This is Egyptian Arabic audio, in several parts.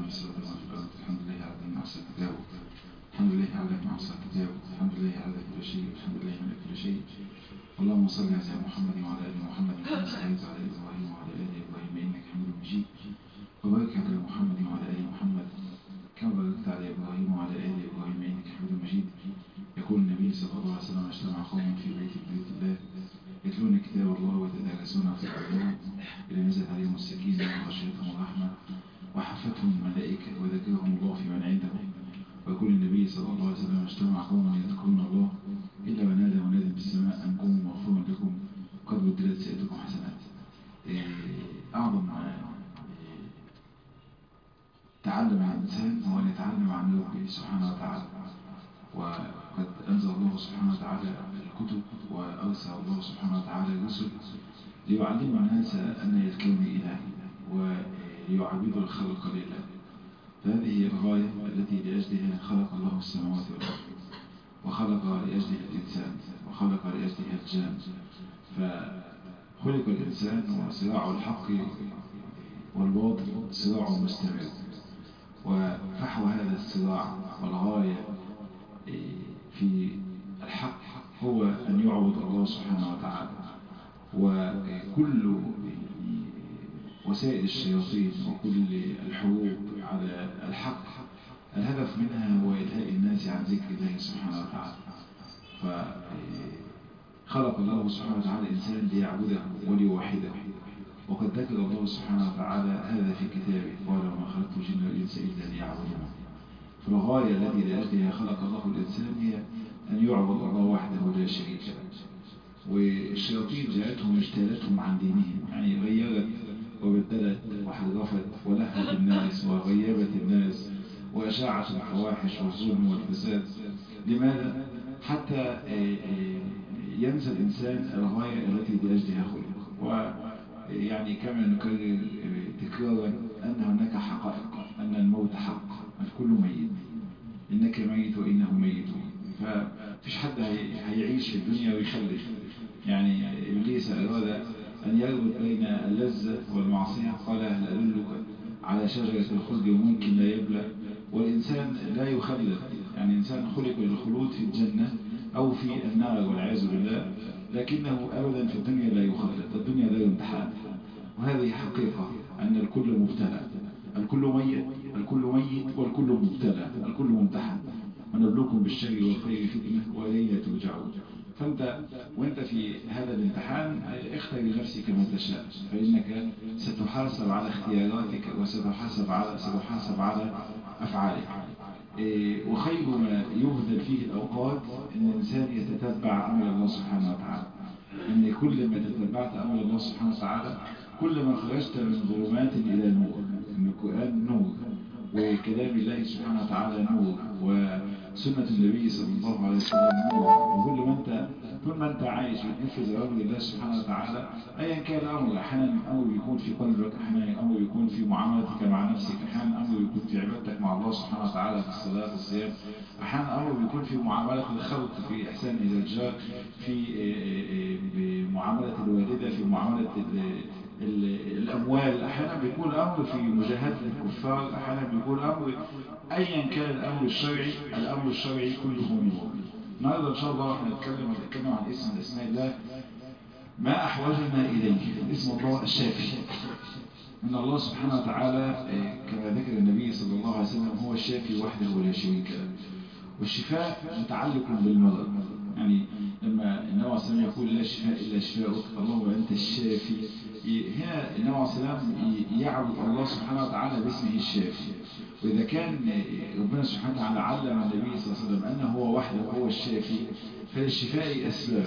ما في السماوات وما في الأرض الحمد لله على ما أحسن كتابه الحمد لله على ما أحسن كتابه الحمد لله على كل شيء الحمد لله على كل شيء اللهم صل على محمد وعلى آل محمد كما صليت على إبراهيم وعلى آل إبراهيم إنك حميد مجيد وبارك على محمد وعلى آل محمد كما باركت على إبراهيم وعلى آل إبراهيم إنك حميد مجيد يقول النبي صلى الله عليه وسلم اجتمع قوم في بيت بيت الله يتلون كتاب الله ويتدارسون في الأيام إلى نزلت عليهم السكينة وغشيتهم الرحمة وحفتهم الملائكة وذكرهم الله في من عنده ويقول النبي صلى الله عليه وسلم اجتمع قوم يذكرون الله إلا ونادى مناد بالسماء أن قوموا مغفور لكم قد بدلت سيئتكم حسنات أعظم تعلم الإنسان هو أن يتعلم عن ربه سبحانه وتعالى وقد أنزل الله سبحانه وتعالى الكتب وأرسل الله سبحانه وتعالى الرسل ليعلم الناس أن الكون إله وليعبدوا الخلق لله فهذه هي الغاية التي لأجلها خلق الله السماوات والأرض وخلق لأجلها الإنسان وخلق لأجلها الجان فخلق الإنسان وصراع الحق والباطل صراع مستمر وفحوى هذا الصراع والغاية في الحق هو أن يعبد الله سبحانه وتعالى وكل وسائل الشياطين وكل الحروب على الحق الهدف منها هو إلهاء الناس عن ذكر الله سبحانه وتعالى فخلق الله سبحانه وتعالى الإنسان ليعبده وليوحده وقد ذكر الله سبحانه وتعالى هذا في كتابه قال وما خلقت الجن والإنس إلا ليعبدون فالغاية التي لأجلها خلق الله الإنسان هي أن يعبد الله وحده لا شريك له والشياطين جاءتهم اجتالتهم عن دينهم يعني غيرت وبدلت وحرفت ولهت الناس وغيبت الناس وأشاعت الفواحش والظلم والفساد لماذا؟ حتى ينسى الإنسان الغاية التي لأجلها خلق ويعني كما نكرر تكرارا أن هناك حقائق أن الموت حق الكل ميت إنك ميت وإنه ميت ففيش حد هيعيش في الدنيا ويخلف يعني إبليس أراد أن يربط بين اللذة والمعصية قال هل أدلك على شجرة الخلد وممكن لا يبلى والإنسان لا يخلد يعني الإنسان خلق للخلود في الجنة أو في النار والعياذ بالله لكنه أبدا في الدنيا لا يخلد الدنيا لا يمتحن وهذه حقيقة أن الكل مبتلى الكل ميت الكل ميت والكل مبتلى الكل ممتحن ونبلوكم بالشر والخير فتنة وإلينا ترجعون فأنت وانت في هذا الامتحان اختر لنفسك ما تشاء فإنك ستحاسب على اختياراتك وستحاسب على ستحاسب على أفعالك وخير ما يهدل فيه الأوقات أن الإنسان يتتبع أمر الله سبحانه وتعالى أن كل ما تتبعت أمر الله سبحانه وتعالى كل ما خرجت من ظلمات إلى نور أن القرآن نور وكلام الله سبحانه وتعالى نور وسنة النبي صلى الله عليه وسلم نور وكل ما أنت طول ما أنت عايش بتنفذ أمر الله سبحانه وتعالى أيا كان الأمر أحيانا الأمر بيكون في قلبك أحيانا الأمر بيكون في معاملتك مع نفسك أحيانا الأمر بيكون في عبادتك مع الله سبحانه وتعالى في الصلاة في الصيام أحيانا الأمر بيكون في معاملة الخلق في إحسان إلى الجار في معاملة الوالدة في معاملة الأموال أحيانا بيكون أمر في مجاهدة الكفار أحيانا بيكون أمر أيا كان الأمر الشرعي الأمر الشرعي كله نور النهارده إن شاء الله احنا نتكلم ونتكلم عن اسم من أسماء الله ما أحوجنا إليه اسم الله الشافي إن الله سبحانه وتعالى كما ذكر النبي صلى الله عليه وسلم هو الشافي وحده ولا شريك له والشفاء متعلق بالمرض يعني لما النبي عليه الصلاة يقول لا شفاء إلا شفاءك اللهم أنت الشافي هنا النبي عليه الصلاة يعبد الله سبحانه وتعالى باسمه الشافي وإذا كان ربنا سبحانه وتعالى علم النبي صلى الله عليه وسلم أنه هو وحده هو الشافي فللشفاء أسباب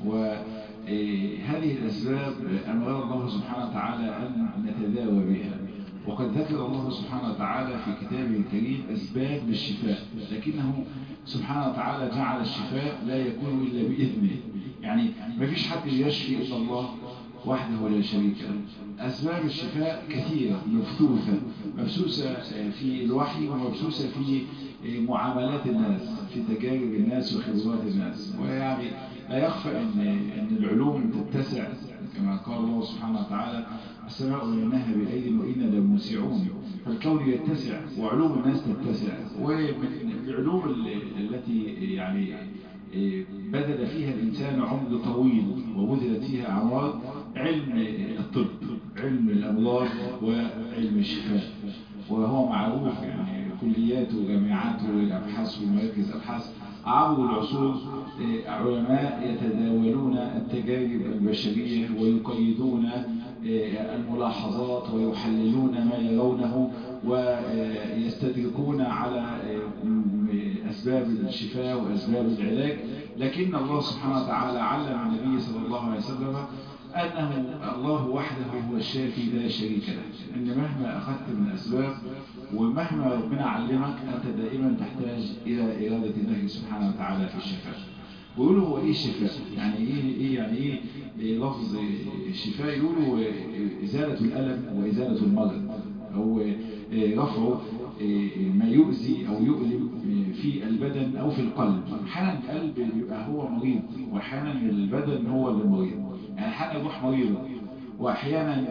وهذه الأسباب أمر الله سبحانه وتعالى أن نتداوى بها وقد ذكر الله سبحانه وتعالى في كتابه الكريم أسباب للشفاء لكنه سبحانه وتعالى جعل الشفاء لا يكون إلا بإذنه يعني ما فيش حد يشفي إلا الله وحده ولا شريك له أسباب الشفاء كثيرة مبثوثة مبثوثة في الوحي ومبثوثة في معاملات الناس في تجارب الناس وخبرات الناس ويعني لا يخفى أن, أن العلوم تتسع كما قال الله سبحانه وتعالى السماء بناها بأيد وإنا لموسعون فالكون يتسع وعلوم الناس تتسع ومن العلوم التي يعني بذل فيها الإنسان عمر طويل وبذلت فيها أعمار علم الطب علم الأمراض وعلم الشفاء وهو معروف يعني كليات وجامعات والأبحاث ومراكز أبحاث عبر العصور علماء يتداولون التجارب البشرية ويقيدون الملاحظات ويحللون ما يرونه ويستدركون على أسباب الشفاء وأسباب العلاج لكن الله سبحانه وتعالى علم النبي صلى الله عليه وسلم أنه الله وحده هو الشافي لا شريك له أن مهما أخذت من أسباب ومهما ربنا علمك أنت دائما تحتاج إلى إرادة الله سبحانه وتعالى في الشفاء ويقولوا هو إيه الشفاء يعني إيه, إيه يعني إيه, إيه لفظ الشفاء يقولوا إزالة الألم وإزالة المرض أو رفع ما يؤذي أو يؤلم في البدن أو في القلب أحيانا القلب بيبقى هو مريض وأحيانا البدن هو اللي مريض يعني أحيانا الروح مريضة وأحيانا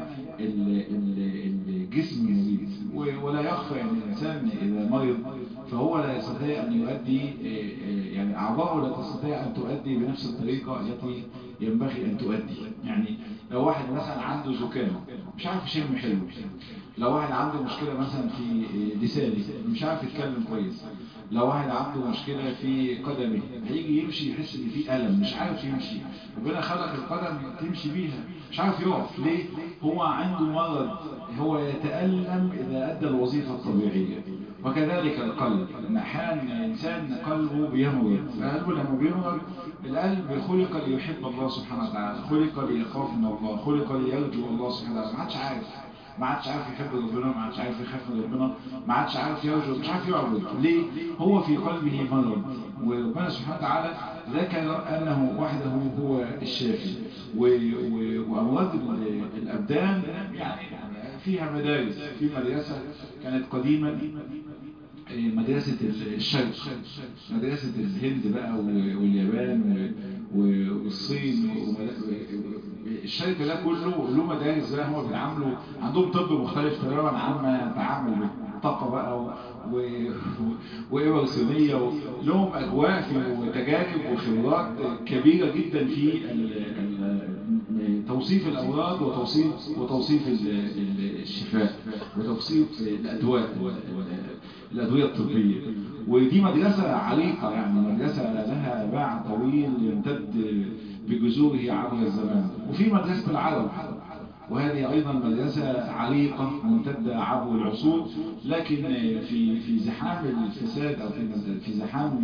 الجسم مريض ولا يخفى أن الإنسان إذا مرض فهو لا يستطيع أن يؤدي يعني أعضاؤه لا تستطيع أن تؤدي بنفس الطريقة التي ينبغي أن تؤدي يعني لو واحد مثلا عنده زكام مش عارف يشم حلو لو واحد عنده مشكلة مثلا في لسانه مش عارف يتكلم كويس لو واحد عنده مشكلة في قدمه هيجي يمشي يحس ان في ألم مش عارف يمشي ربنا خلق القدم تمشي بيها مش عارف يقف ليه هو عنده مرض هو يتألم إذا أدى الوظيفة الطبيعية وكذلك القلب ان احيانا الانسان قلبه بيمرض فقلبه لما بيمرض القلب خلق ليحب الله سبحانه وتعالى خلق ليخاف من الله خلق ليرجو الله سبحانه وتعالى ما حدش عارف ما عادش عارف يحب ربنا ما عادش عارف يخاف من ربنا ما عادش عارف يرجو مش عارف يعبد ليه هو في قلبه مرض وربنا سبحانه وتعالى ذكر انه وحده هو الشافي وامراض الابدان يعني فيها مدارس في مدرسه كانت قديما مدرسة الشرق مدرسة الهند بقى واليابان والصين الشرق ده كله له مدارس بقى هم بيعملوا عندهم طب مختلف تماما عما يتعامل بالطاقة بقى وإبر صينية لهم أجواء وتجارب وخبرات كبيرة جدا في توصيف الأمراض وتوصيف وتوصيف الشفاء وتوصيف الأدوية الأدوية الطبية ودي مدرسة عريقة يعني مدرسة لها باع طويل يمتد بجذوره عبر الزمان وفي مدرسة العرب وهذه أيضا مدرسة عريقة ممتدة عبر العصور لكن في في زحام الفساد أو في في زحام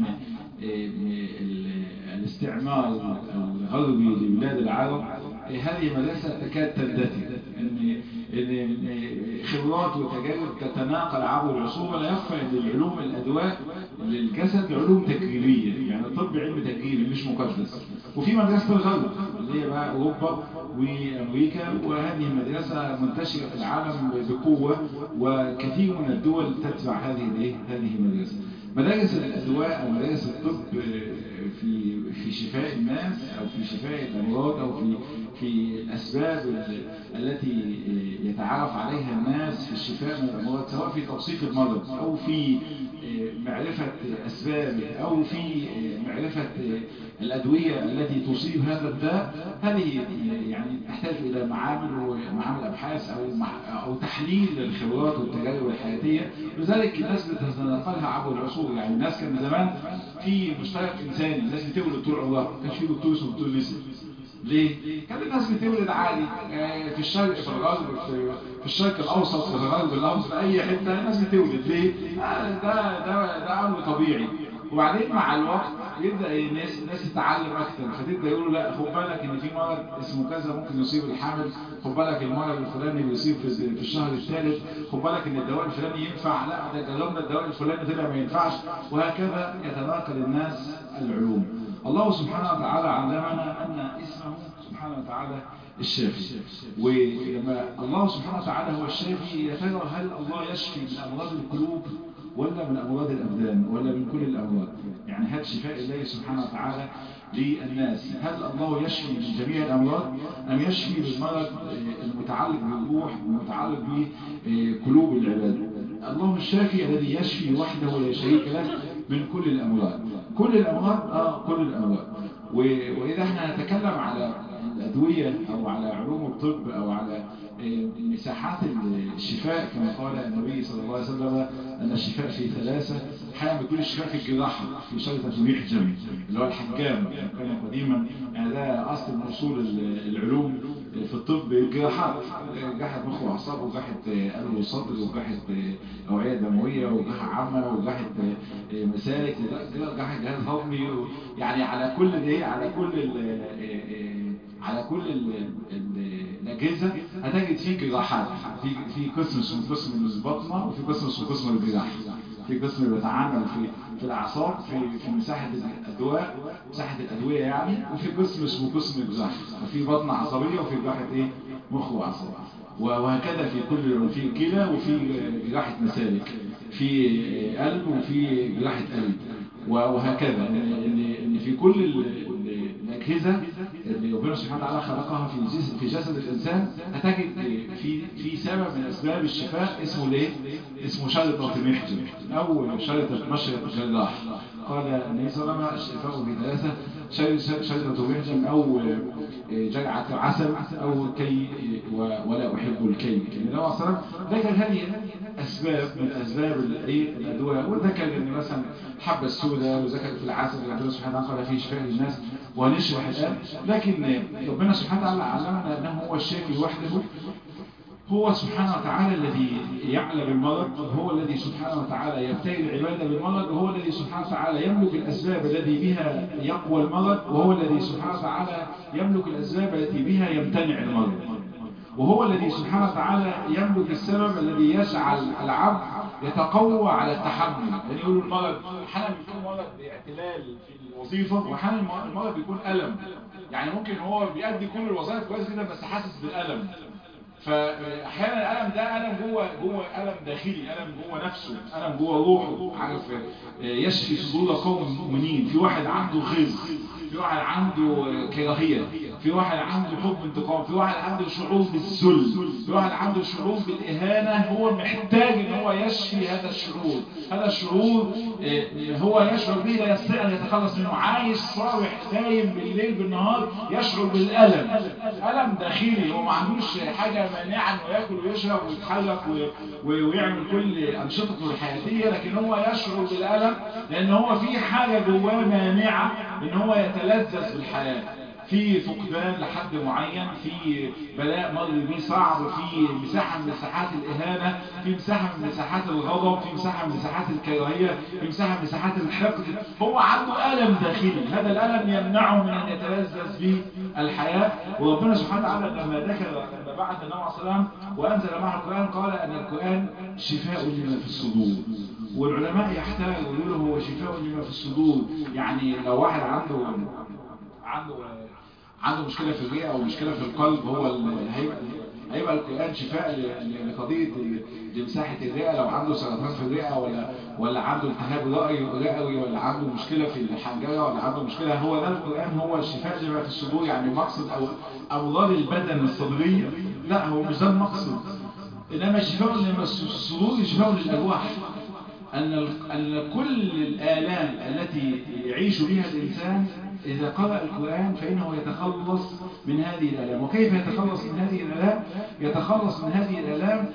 الاستعمار الغربي لبلاد العرب هذه مدرسة تكاد تندثر ان ان خبرات وتجارب تتناقل عبر العصور ولا يخفى ان العلوم الادواء للجسد علوم تجريبيه يعني الطب علم تجريبي مش مقدس وفي مدرسه الغرب اللي هي بقى اوروبا وامريكا وهذه المدرسه منتشره في العالم بقوه وكثير من الدول تتبع هذه الايه هذه المدرسه مدارس الادواء او مدارس الطب في في شفاء الناس او في شفاء الامراض او في في الاسباب التي يتعرف عليها الناس في الشفاء من الامراض سواء في توصيف المرض او في معرفة أسبابه أو في معرفة الأدوية التي تصيب هذا الداء هذه يعني تحتاج إلى معامل ومعامل أبحاث أو أو تحليل للخبرات والتجارب الحياتية لذلك الناس بتتنقلها عبر العصور يعني الناس كان زمان في مشترك إنساني الناس بتولد طول عمرها ما كانش في دكتور اسمه دكتور نسا ليه؟ كان الناس بتولد عادي في الشرق في الغرب في الشرق الاوسط في الغرب الاوسط في اي حته الناس بتولد ليه؟ ده ده ده امر طبيعي وبعدين مع الوقت يبدا الناس الناس تتعلم اكتر فتبدا يقولوا لا خد بالك ان في مرض اسمه كذا ممكن يصيب الحامل خد بالك المرض الفلاني بيصيب في الشهر الثالث خد بالك ان الدواء الفلاني ينفع لا ده جربنا الدواء الفلاني طلع ما ينفعش وهكذا يتناقل الناس العلوم الله سبحانه وتعالى علمنا أن اسمه سبحانه وتعالى الشافي ولما الله سبحانه وتعالى هو الشافي يا ترى هل الله يشفي من أمراض القلوب ولا من أمراض الأبدان ولا من كل الأمراض يعني هل شفاء الله سبحانه وتعالى للناس هل الله يشفي من جميع الأمراض أم يشفي بالمرض المتعلق بالروح المتعلق بقلوب العباد الله الشافي الذي يشفي وحده لا شريك له من كل الأمراض كل الأمراض آه كل الأمراض وإذا احنا نتكلم على الأدوية أو على علوم الطب أو على مساحات الشفاء كما قال النبي صلى الله عليه وسلم أن الشفاء في ثلاثة أحيانا بيكون الشفاء في الجراحة في شرطة المحجم اللي هو الحجام كان قديما يعني ده أصل من أصول العلوم في الطب الجراحات جراحة مخ وأعصاب وجراحة قلب وصدر وجراحة أوعية دموية وجراحة عامة وجراحة مسالك وجراحة جهاز هضمي يعني على كل ده على كل على كل الأجهزة هتجد فيه جراحات في في قسم اسمه قسم البطنة وفي قسم اسمه قسم الجراح في قسم بيتعامل في في الأعصاب في في مساحة الأدواء مساحة الأدوية يعني وفي قسم اسمه قسم الجراح ففي بطن عصبية وفي جراحة إيه مخ وأعصاب وهكذا في كل في كلى وفي جراحة مسالك في قلب وفي جراحة قلب وهكذا ان في كل الأجهزة اللي ربنا سبحانه وتعالى خلقها في جسد في جسد الإنسان هتجد في في سبب من أسباب الشفاء اسمه ليه؟ اسمه شرطة محجم أو شرطة مشرط الجراح قال النبي صلى الله عليه وسلم الشفاء في ثلاثة شرطة محجم أو جرعة عسل أو كي ولا أحب الكي النبي صلى الله عليه وسلم ذكر هذه أسباب من أسباب الأدوية وذكر أن مثلا حبة السوداء وذكر في العسل اللي ربنا سبحانه وتعالى قال فيه شفاء للناس ونشرح الآن لكن ربنا سبحانه وتعالى علمنا أنه هو الشافي وحده هو سبحانه وتعالى الذي يعلم المرض هو الذي سبحانه وتعالى يبتلي العبادة بالمرض وهو الذي سبحانه وتعالى يملك الأسباب التي بها يقوى المرض وهو الذي سبحانه وتعالى يملك الأسباب التي بها يمتنع المرض وهو الذي سبحانه وتعالى يملك السبب الذي يجعل العبد يتقوى على التحمل يعني يقولوا المرض احيانا بيكون مرض باعتلال في الوظيفة واحيانا المرض بيكون ألم يعني ممكن هو بيأدي كل الوظائف كويس جدا بس حاسس بالألم فاحيانا الالم ده الم جوه جوه الم داخلي الم جوه نفسه الم جوه روحه عارف يشفي صدور قوم مؤمنين في واحد عنده خز في واحد عنده كراهيه في واحد عنده حب انتقام في واحد عنده شعور بالذل في واحد عنده شعور بالاهانه هو محتاج ان هو يشفي هذا الشعور هذا الشعور هو يشعر به لا يستطيع ان يتخلص منه عايش صابح نايم بالليل بالنهار يشعر بالالم الم داخلي هو ما عندوش حاجه مانعه انه ياكل ويشرب ويتحرك ويعمل كل انشطته الحياتيه لكن هو يشعر بالالم لان هو في حاجه جواه مانعه ان هو يتلذذ بالحياه في فقدان لحد معين في بلاء مر بيه صعب في مساحة من مساحات الإهانة في مساحة من مساحات الغضب في مساحة من مساحات الكراهية في مساحة من مساحات الحقد هو عنده ألم داخلي هذا الألم يمنعه من أن يتلذذ بالحياة وربنا سبحانه وتعالى لما ذكر لما بعث النبي عليه السلام وأنزل معه القرآن قال أن القرآن شفاء لما في الصدور والعلماء يحتاجوا يقولوا هو شفاء لما في الصدور يعني لو واحد عنده عنده عنده مشكلة في الرئة أو مشكلة في القلب هو هيبقى هيبقى القرآن شفاء لقضية لمساحة الرئة لو عنده سرطان في الرئة ولا ولا عنده التهاب رئوي ولا عنده مشكلة في الحنجرة ولا عنده مشكلة هو ده القرآن هو الشفاء لما في الصدور يعني مقصد أو أمراض البدن الصدرية لا هو مش ده المقصد إنما الشفاء لما الصدور شفاء للأرواح أن أن كل الآلام التي يعيش بها الإنسان إذا قرأ القرآن فإنه يتخلص من هذه الآلام وكيف يتخلص من هذه الآلام يتخلص من هذه الآلام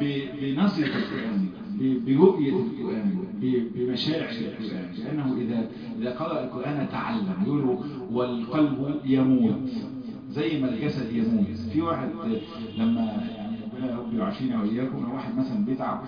بنظرة القرآن برؤية القرآن بمشاعر القرآن لأنه إذا إذا قرأ القرآن تعلم يقول والقلب يموت زي ما الجسد يموت في واحد لما يعني ربنا رب يعافينا وإياكم واحد مثلا بيتعب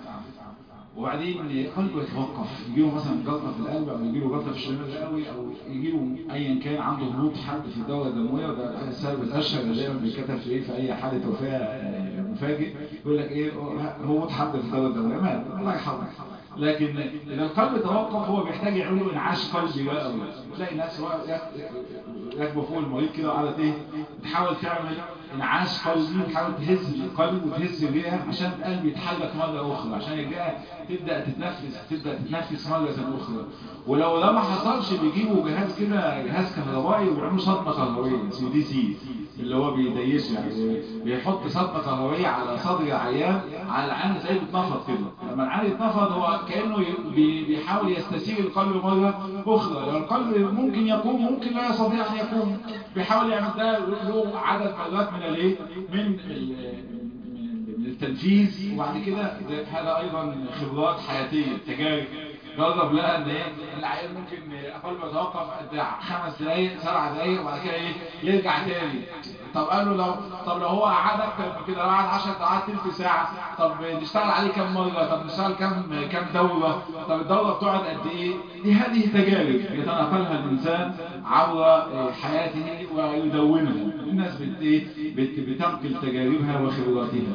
وبعدين قلبه يتوقف يجيله مثلا جلطه في القلب او يجيله جلطه في الشمال الرئوي او يجيله ايا كان عنده هبوط حد في الدوره الدمويه وده السبب الاشهر اللي دايما بيتكتب في ايه في اي حاله وفاه مفاجئ يقول لك ايه هبوط حد في الدوره الدمويه مات الله يحفظك لكن اذا القلب توقف هو بيحتاج يعمل له انعاش قلبي بقى قوي تلاقي ناس راكبه فوق المريض كده وقعدت ايه بتحاول تعمل انعاش قلبي تحاول تهز القلب وتهز الرئه عشان القلب يتحرك مره اخرى عشان الرئه تبدا تتنفس تبدا تتنفس مره اخرى ولو ده ما حصلش بيجيبوا جهاز كده جهاز كهربائي وبيعملوا صدمه كهربائيه سي دي سي اللي هو بيديش يعني بيحط صدمه كهربائيه على صدر العيان على العين زي بيتنفض كده لما العين يتنفض هو كانه بيحاول يستثير القلب مره اخرى لو القلب ممكن يقوم ممكن لا يستطيع ان يقوم بيحاول يعمل ده له عدد مرات من الايه من من التنفيذ وبعد كده هذا ايضا خبرات حياتيه تجارب جرب لها ان ايه العيال ممكن قلبه يتوقف قد خمس دقايق سبع دقايق وبعد كده ايه يرجع تاني طب قال له لو طب لو هو قعد اكتر من كده لو قعد 10 ساعات تلت ساعه طب نشتغل عليه كام مره طب نشتغل كام كام دوره طب الدوره بتقعد قد ايه دي هذه تجارب يتناقلها الانسان عبر حياته ويدونها الناس بت ايه بتنقل تجاربها وخبراتها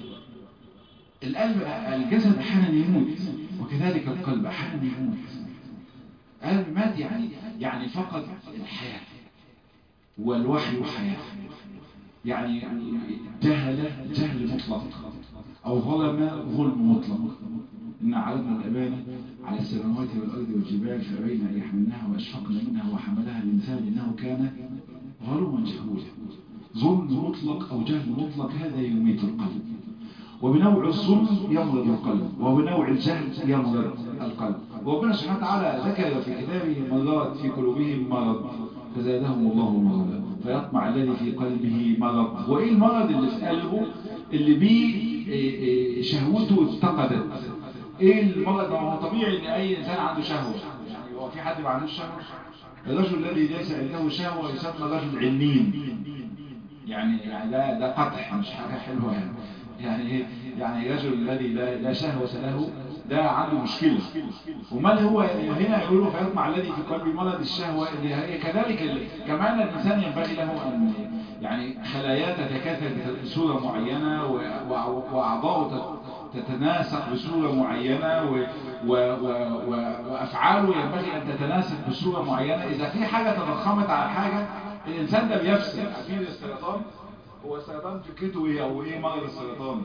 القلب الجسد احيانا يموت وكذلك القلب احيانا يموت القلب مات يعني يعني فقد الحياه والوحي حياه يعني جهل جهل مطلق او ظلم ظلم مطلق إن عرضنا الأمانة على السماوات والأرض والجبال فأبين أن يحملناها وأشفقن منها وحملها الإنسان إنه كان ظلما جهولا ظلم مطلق أو جهل مطلق هذا يميت القلب وبنوع الظلم يمرض القلب وبنوع الجهل يمرض القلب وربنا سبحانه وتعالى ذكر في كتابه مرات في قلوبهم مرض فزادهم الله مرضا فيطمع الذي في قلبه مرض وايه المرض اللي في قلبه اللي بيه شهوته افتقدت ايه المرض هو طبيعي ان اي انسان عنده شهوه يعني هو في حد ما عندوش شهوه الرجل الذي ليس عنده شهوه يسمى رجل عنين يعني يعني ده ده قطع مش حاجه حلوه يعني يعني يعني الرجل الذي لا, لا شهوه له ده عنده مشكلة وما هو هنا يقولوا فيطمع الذي في قلبه مرض الشهوة اللي هي كذلك كمان الإنسان ينبغي له أن يعني خلاياه تتكاثر بصورة معينة وأعضاؤه تتناسق بصورة معينة و و و وأفعاله ينبغي أن تتناسق بصورة معينة إذا في حاجة تضخمت على حاجة الإنسان ده بيفسد عارفين السرطان هو السرطان فكرته إيه أو إيه مرض السرطان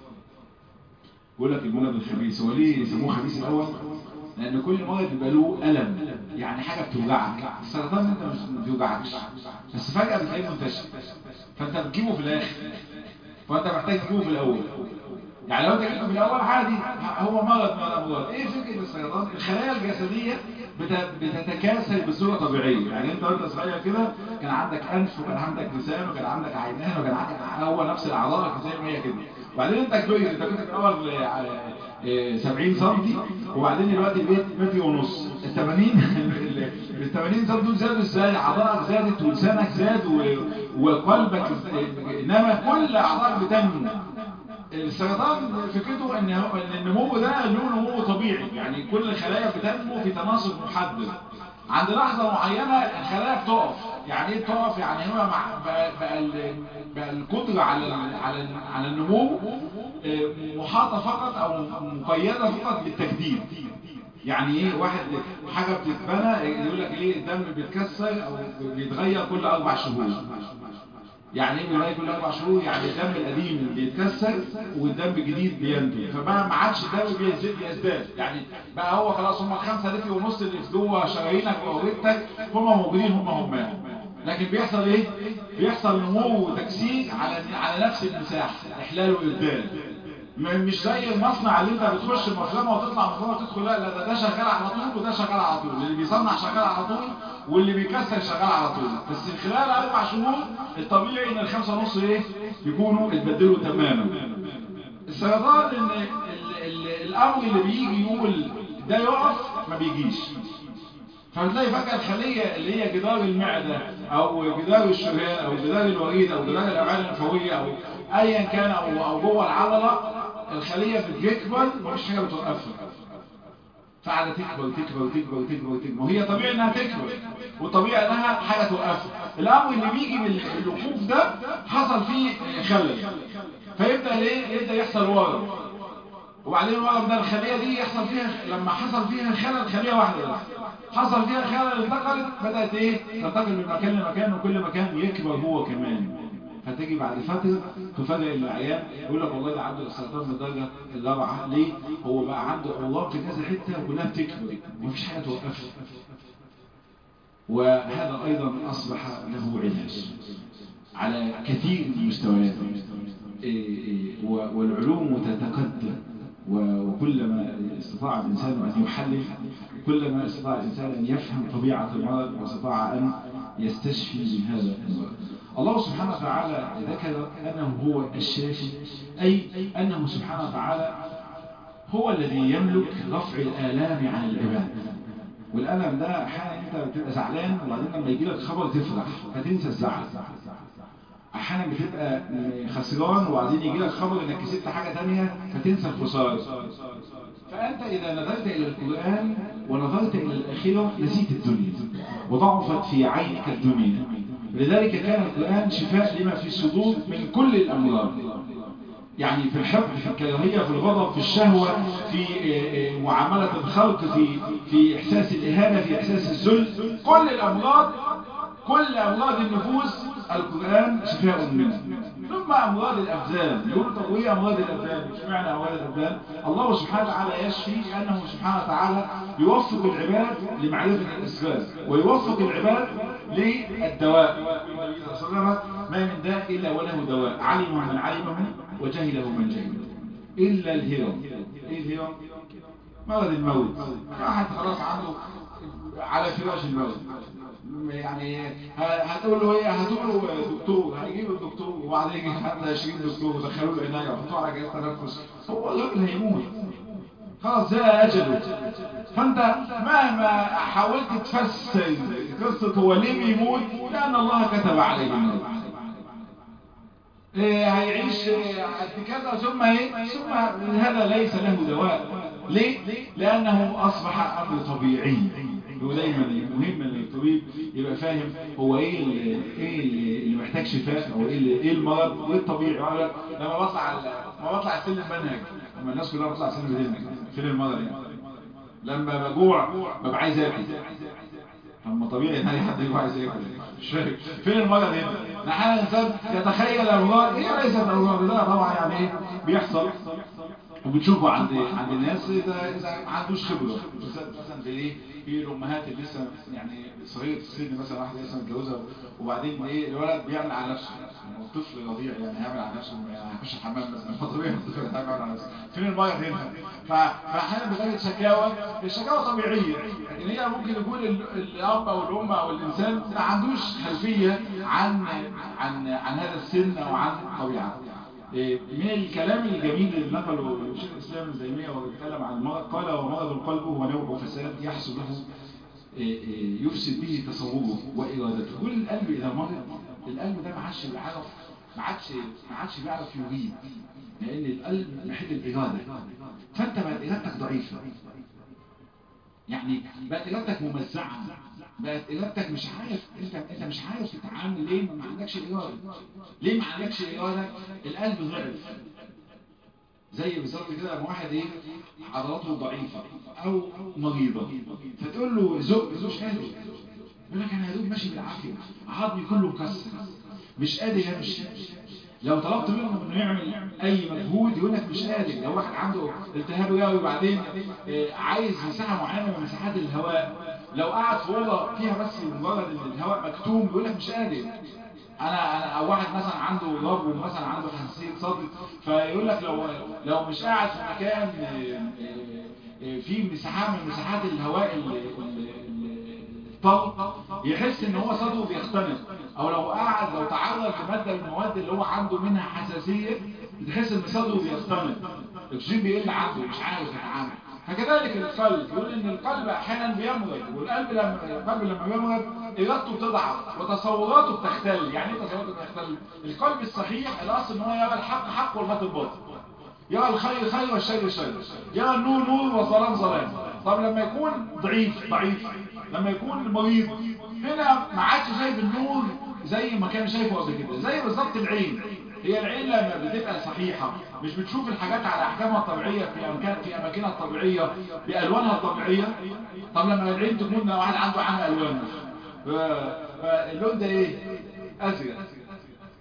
يقول لك المرض الخبيث هو ليه يسموه خبيث الاول لان كل مرض بيبقى له الم يعني حاجه بتوجعك السرطان انت مش ما بيوجعكش بس فجاه بتلاقيه منتشر فانت بتجيبه في الاخر فانت محتاج تجيبه في الاول يعني لو انت جبته في الاول عادي هو مرض من الامراض ايه فكره السرطان الخلايا الجسديه بتتكاثر بصوره طبيعيه يعني انت وانت صغير كده كان عندك انف وكان عندك لسان وكان عندك عينين وكان عندك هو نفس الاعضاء زي ما هي كده وبعدين انت كبير انت كنت في الاول 70 سم وبعدين دلوقتي بقيت متر ونص ال 80 ال 80 سم دول زادوا ازاي اعضائك زادت ولسانك زاد وقلبك انما كل اعضائك بتنمو السرطان فكرته ان ان النمو ده له نمو طبيعي يعني كل الخلايا بتنمو في تناسق محدد عند لحظة معينة الخلايا بتقف يعني ايه بتقف يعني هو مع بقى, بقى القدرة على على على النمو محاطة فقط او مقيدة فقط بالتجديد يعني ايه واحد حاجة بتتبنى يقول لك ايه الدم بيتكسر او بيتغير كل اربع شهور يعني ايه بيتغير كل اربع شهور يعني الدم القديم بيتكسر والدم الجديد بينتج فبقى ما عادش الدم بيزيد بيزداد يعني بقى هو خلاص هم الخمسة لتر ونص اللي في جوه شرايينك واورتك هم موجودين هم هم لكن بيحصل ايه بيحصل نمو وتكسير على على نفس المساحه احلال وابدال مش زي المصنع اللي انت بتخش مفرمه وتطلع مفرمه وتدخل لا لا ده شغال على طول وده شغال على طول اللي بيصنع شغال على طول واللي بيكسر شغال علعلى طول بس خلال اربع شهور الطبيعي ان الخمسة ونص ايه يكونوا اتبدلوا تماما السرطان ان ال ال الامر اللي بيجي يقول ده يقف ما بيجيش فبتلاقي فجأة الخلية اللي هي جدار المعدة او جدار الشريان او جدار الوريد او جدار الاوعية الليمفاوية او ايا كان او او جوه العضلة الخلية بتكبر ومفيش حاجة بتوقفها فقاعدة تكبر وتكبر وتكبر وتكبر وتكبر وهي طبيعي انها تكبر وطبيعي انها حاجة توقفها الامر اللي بيجي من الوقوف ده حصل فيه خلل فيبدأ ليه يبدأ يحصل ورم وبعدين الورم ده الخلية دي يحصل فيها لما حصل فيها خلل خلية واحدة بس حصل فيها خلل انتقلت بدأت ايه تنتقل من مكان لمكان وكل مكان يكبر هو كمان فتجي بعد فترة تفاجئ العيان يقول لك والله ده عنده السرطان من الدرجة الرابعة ليه؟ هو بقى عنده أورام في كذا حتة وكلها بتكبر ومفيش حاجة توقفه وهذا أيضا أصبح له علاج على كثير من المستويات والعلوم تتقدم وكلما استطاع الإنسان أن يحلل كلما استطاع الإنسان أن يفهم طبيعة المرض واستطاع أن يستشفي من هذا المرض الله سبحانه وتعالى ذكر أنه هو الشافي أي أنه سبحانه وتعالى هو الذي يملك رفع الآلام عن العباد والألم ده أحيانا أنت بتبقى زعلان وبعدين لما يجي لك خبر تفرح فتنسى الزعل احيانا بتبقى خسران وبعدين يجي لك خبر انك كسبت حاجة تانية فتنسى الخسارة فانت اذا نظرت الى القرآن ونظرت الى الاخرة نسيت الدنيا وضعفت في عينك الدنيا لذلك كان القرآن شفاء لما في الصدور من كل الامراض يعني في الحقد في الكراهية في الغضب في الشهوة في معاملة الخلق في في احساس الاهانة في احساس الذل كل الامراض كل امراض النفوس القرآن شفاء منه ثم أمراض الأبدان يقول طب وإيه أمراض الأبدان مش معنى أمراض الأبدان الله سبحانه وتعالى يشفي لأنه سبحانه وتعالى يوفق العباد لمعرفة الأسباب ويوفق العباد للدواء النبي صلى الله عليه وسلم ما من داء إلا وله دواء علم من علمه وجهله من جهله إلا الهرم إيه الهرم؟ مرض الموت واحد خلاص عنده على فراش الموت يعني هتقول له ايه هتقول له دكتور هيجيب الدكتور وبعدين يجي حتى 20 دكتور ودخلوا له عنايه وحطوه على جهاز تنفس هو الراجل هيموت خلاص ده اجله فانت مهما حاولت تفسر قصه هو ليه بيموت لان الله كتب عليه الموت إيه هيعيش قد كذا ثم ايه ثم هذا ليس له دواء ليه لانه اصبح امر طبيعي هو دايما مهم ان الطبيب يبقى فاهم هو ايه اللي ايه اللي محتاج شفاء او ايه اللي ايه المرض وايه الطبيعي لما بطلع لما بطلع سلم المنهج لما الناس كلها بتطلع سلم المنهج فين المرض يعني لما بجوع ببقى عايز اكل اما طبيعي ان اي حد يبقى عايز ياكل مش فاهم فين المرض هنا احيانا الانسان يتخيل امراض هي ليست امراض ده طبعا يعني ايه بيحصل وبتشوفه عند عند الناس اذا اذا ما عندوش خبره مثلا في ايه في الامهات اللي لسه يعني صغيره السن مثلا واحده لسه متجوزه وبعدين ايه الولد بيعمل على نفسه يعني الطفل رضيع يعني هيعمل على نفسه يعني هيخش الحمام مثلا فطبيعي الطفل هيعمل على نفسه فين المرض هنا فاحيانا بتجد شكاوى الشكاوى طبيعيه لكن هي ممكن يكون الاب او الام او الانسان ما عندوش خلفيه عن عن عن هذا السن او عن طبيعته من الكلام الجميل اللي نقله شيخ الإسلام ابن تيمية وهو بيتكلم عن المرض قال ومرض القلب هو نوع فساد يحصل له يفسد به تصوره وإرادته كل القلب إذا مرض القلب ده ما عادش بيعرف ما عادش ما عادش بيعرف يريد لأن القلب محل الإرادة فأنت بقت إرادتك ضعيفة يعني بقت إرادتك ممزعة بقت إرادتك مش عارف انت انت مش عارف تتعامل ليه ما عندكش إرادة ليه ما عندكش إرادة القلب ضعف زي بالظبط كده لما واحد ايه عضلاته ضعيفة او مريضة فتقول له زق مش قادر يقول لك انا يا دوب ماشي بالعافية عظمي كله مكسر مش قادر امشي لو طلبت منه انه يعمل اي مجهود يقول لك مش قادر لو واحد عنده التهاب رئوي وبعدين عايز مساحه معينه من مساحات الهواء لو قعد في اوضه فيها بس مجرد ان الهواء مكتوم يقول لك مش قادر انا انا او واحد مثلا عنده رب مثلا عنده حساسيه صدر فيقول لك لو لو مش قاعد في مكان فيه مساحه من مساحات الهواء الطلق يحس ان هو صدره بيختنق او لو قعد لو تعرض لماده من المواد اللي هو عنده منها حساسيه تحس ان صدره بيختنق الاكسجين بيقل عنده مش عارف يتعامل فكذلك القلب يقول ان القلب احيانا بيمرض والقلب لما القلب لما بيمرض ارادته بتضعف وتصوراته بتختل يعني ايه تصوراته بتختل القلب الصحيح الاصل ان هو يرى الحق حق والباطل باطل يرى الخير خير والشر شر يرى النور نور والظلام ظلام طب لما يكون ضعيف ضعيف لما يكون مريض هنا ما عادش شايف النور زي ما كان شايفه قبل كده زي بالظبط العين هي العين لما بتبقى صحيحة مش بتشوف الحاجات على احكامها الطبيعية في أمكان في أماكنها الطبيعية بألوانها الطبيعية طب لما العين تكون واحد عنده عنها ألوان اللون ده ايه أزرق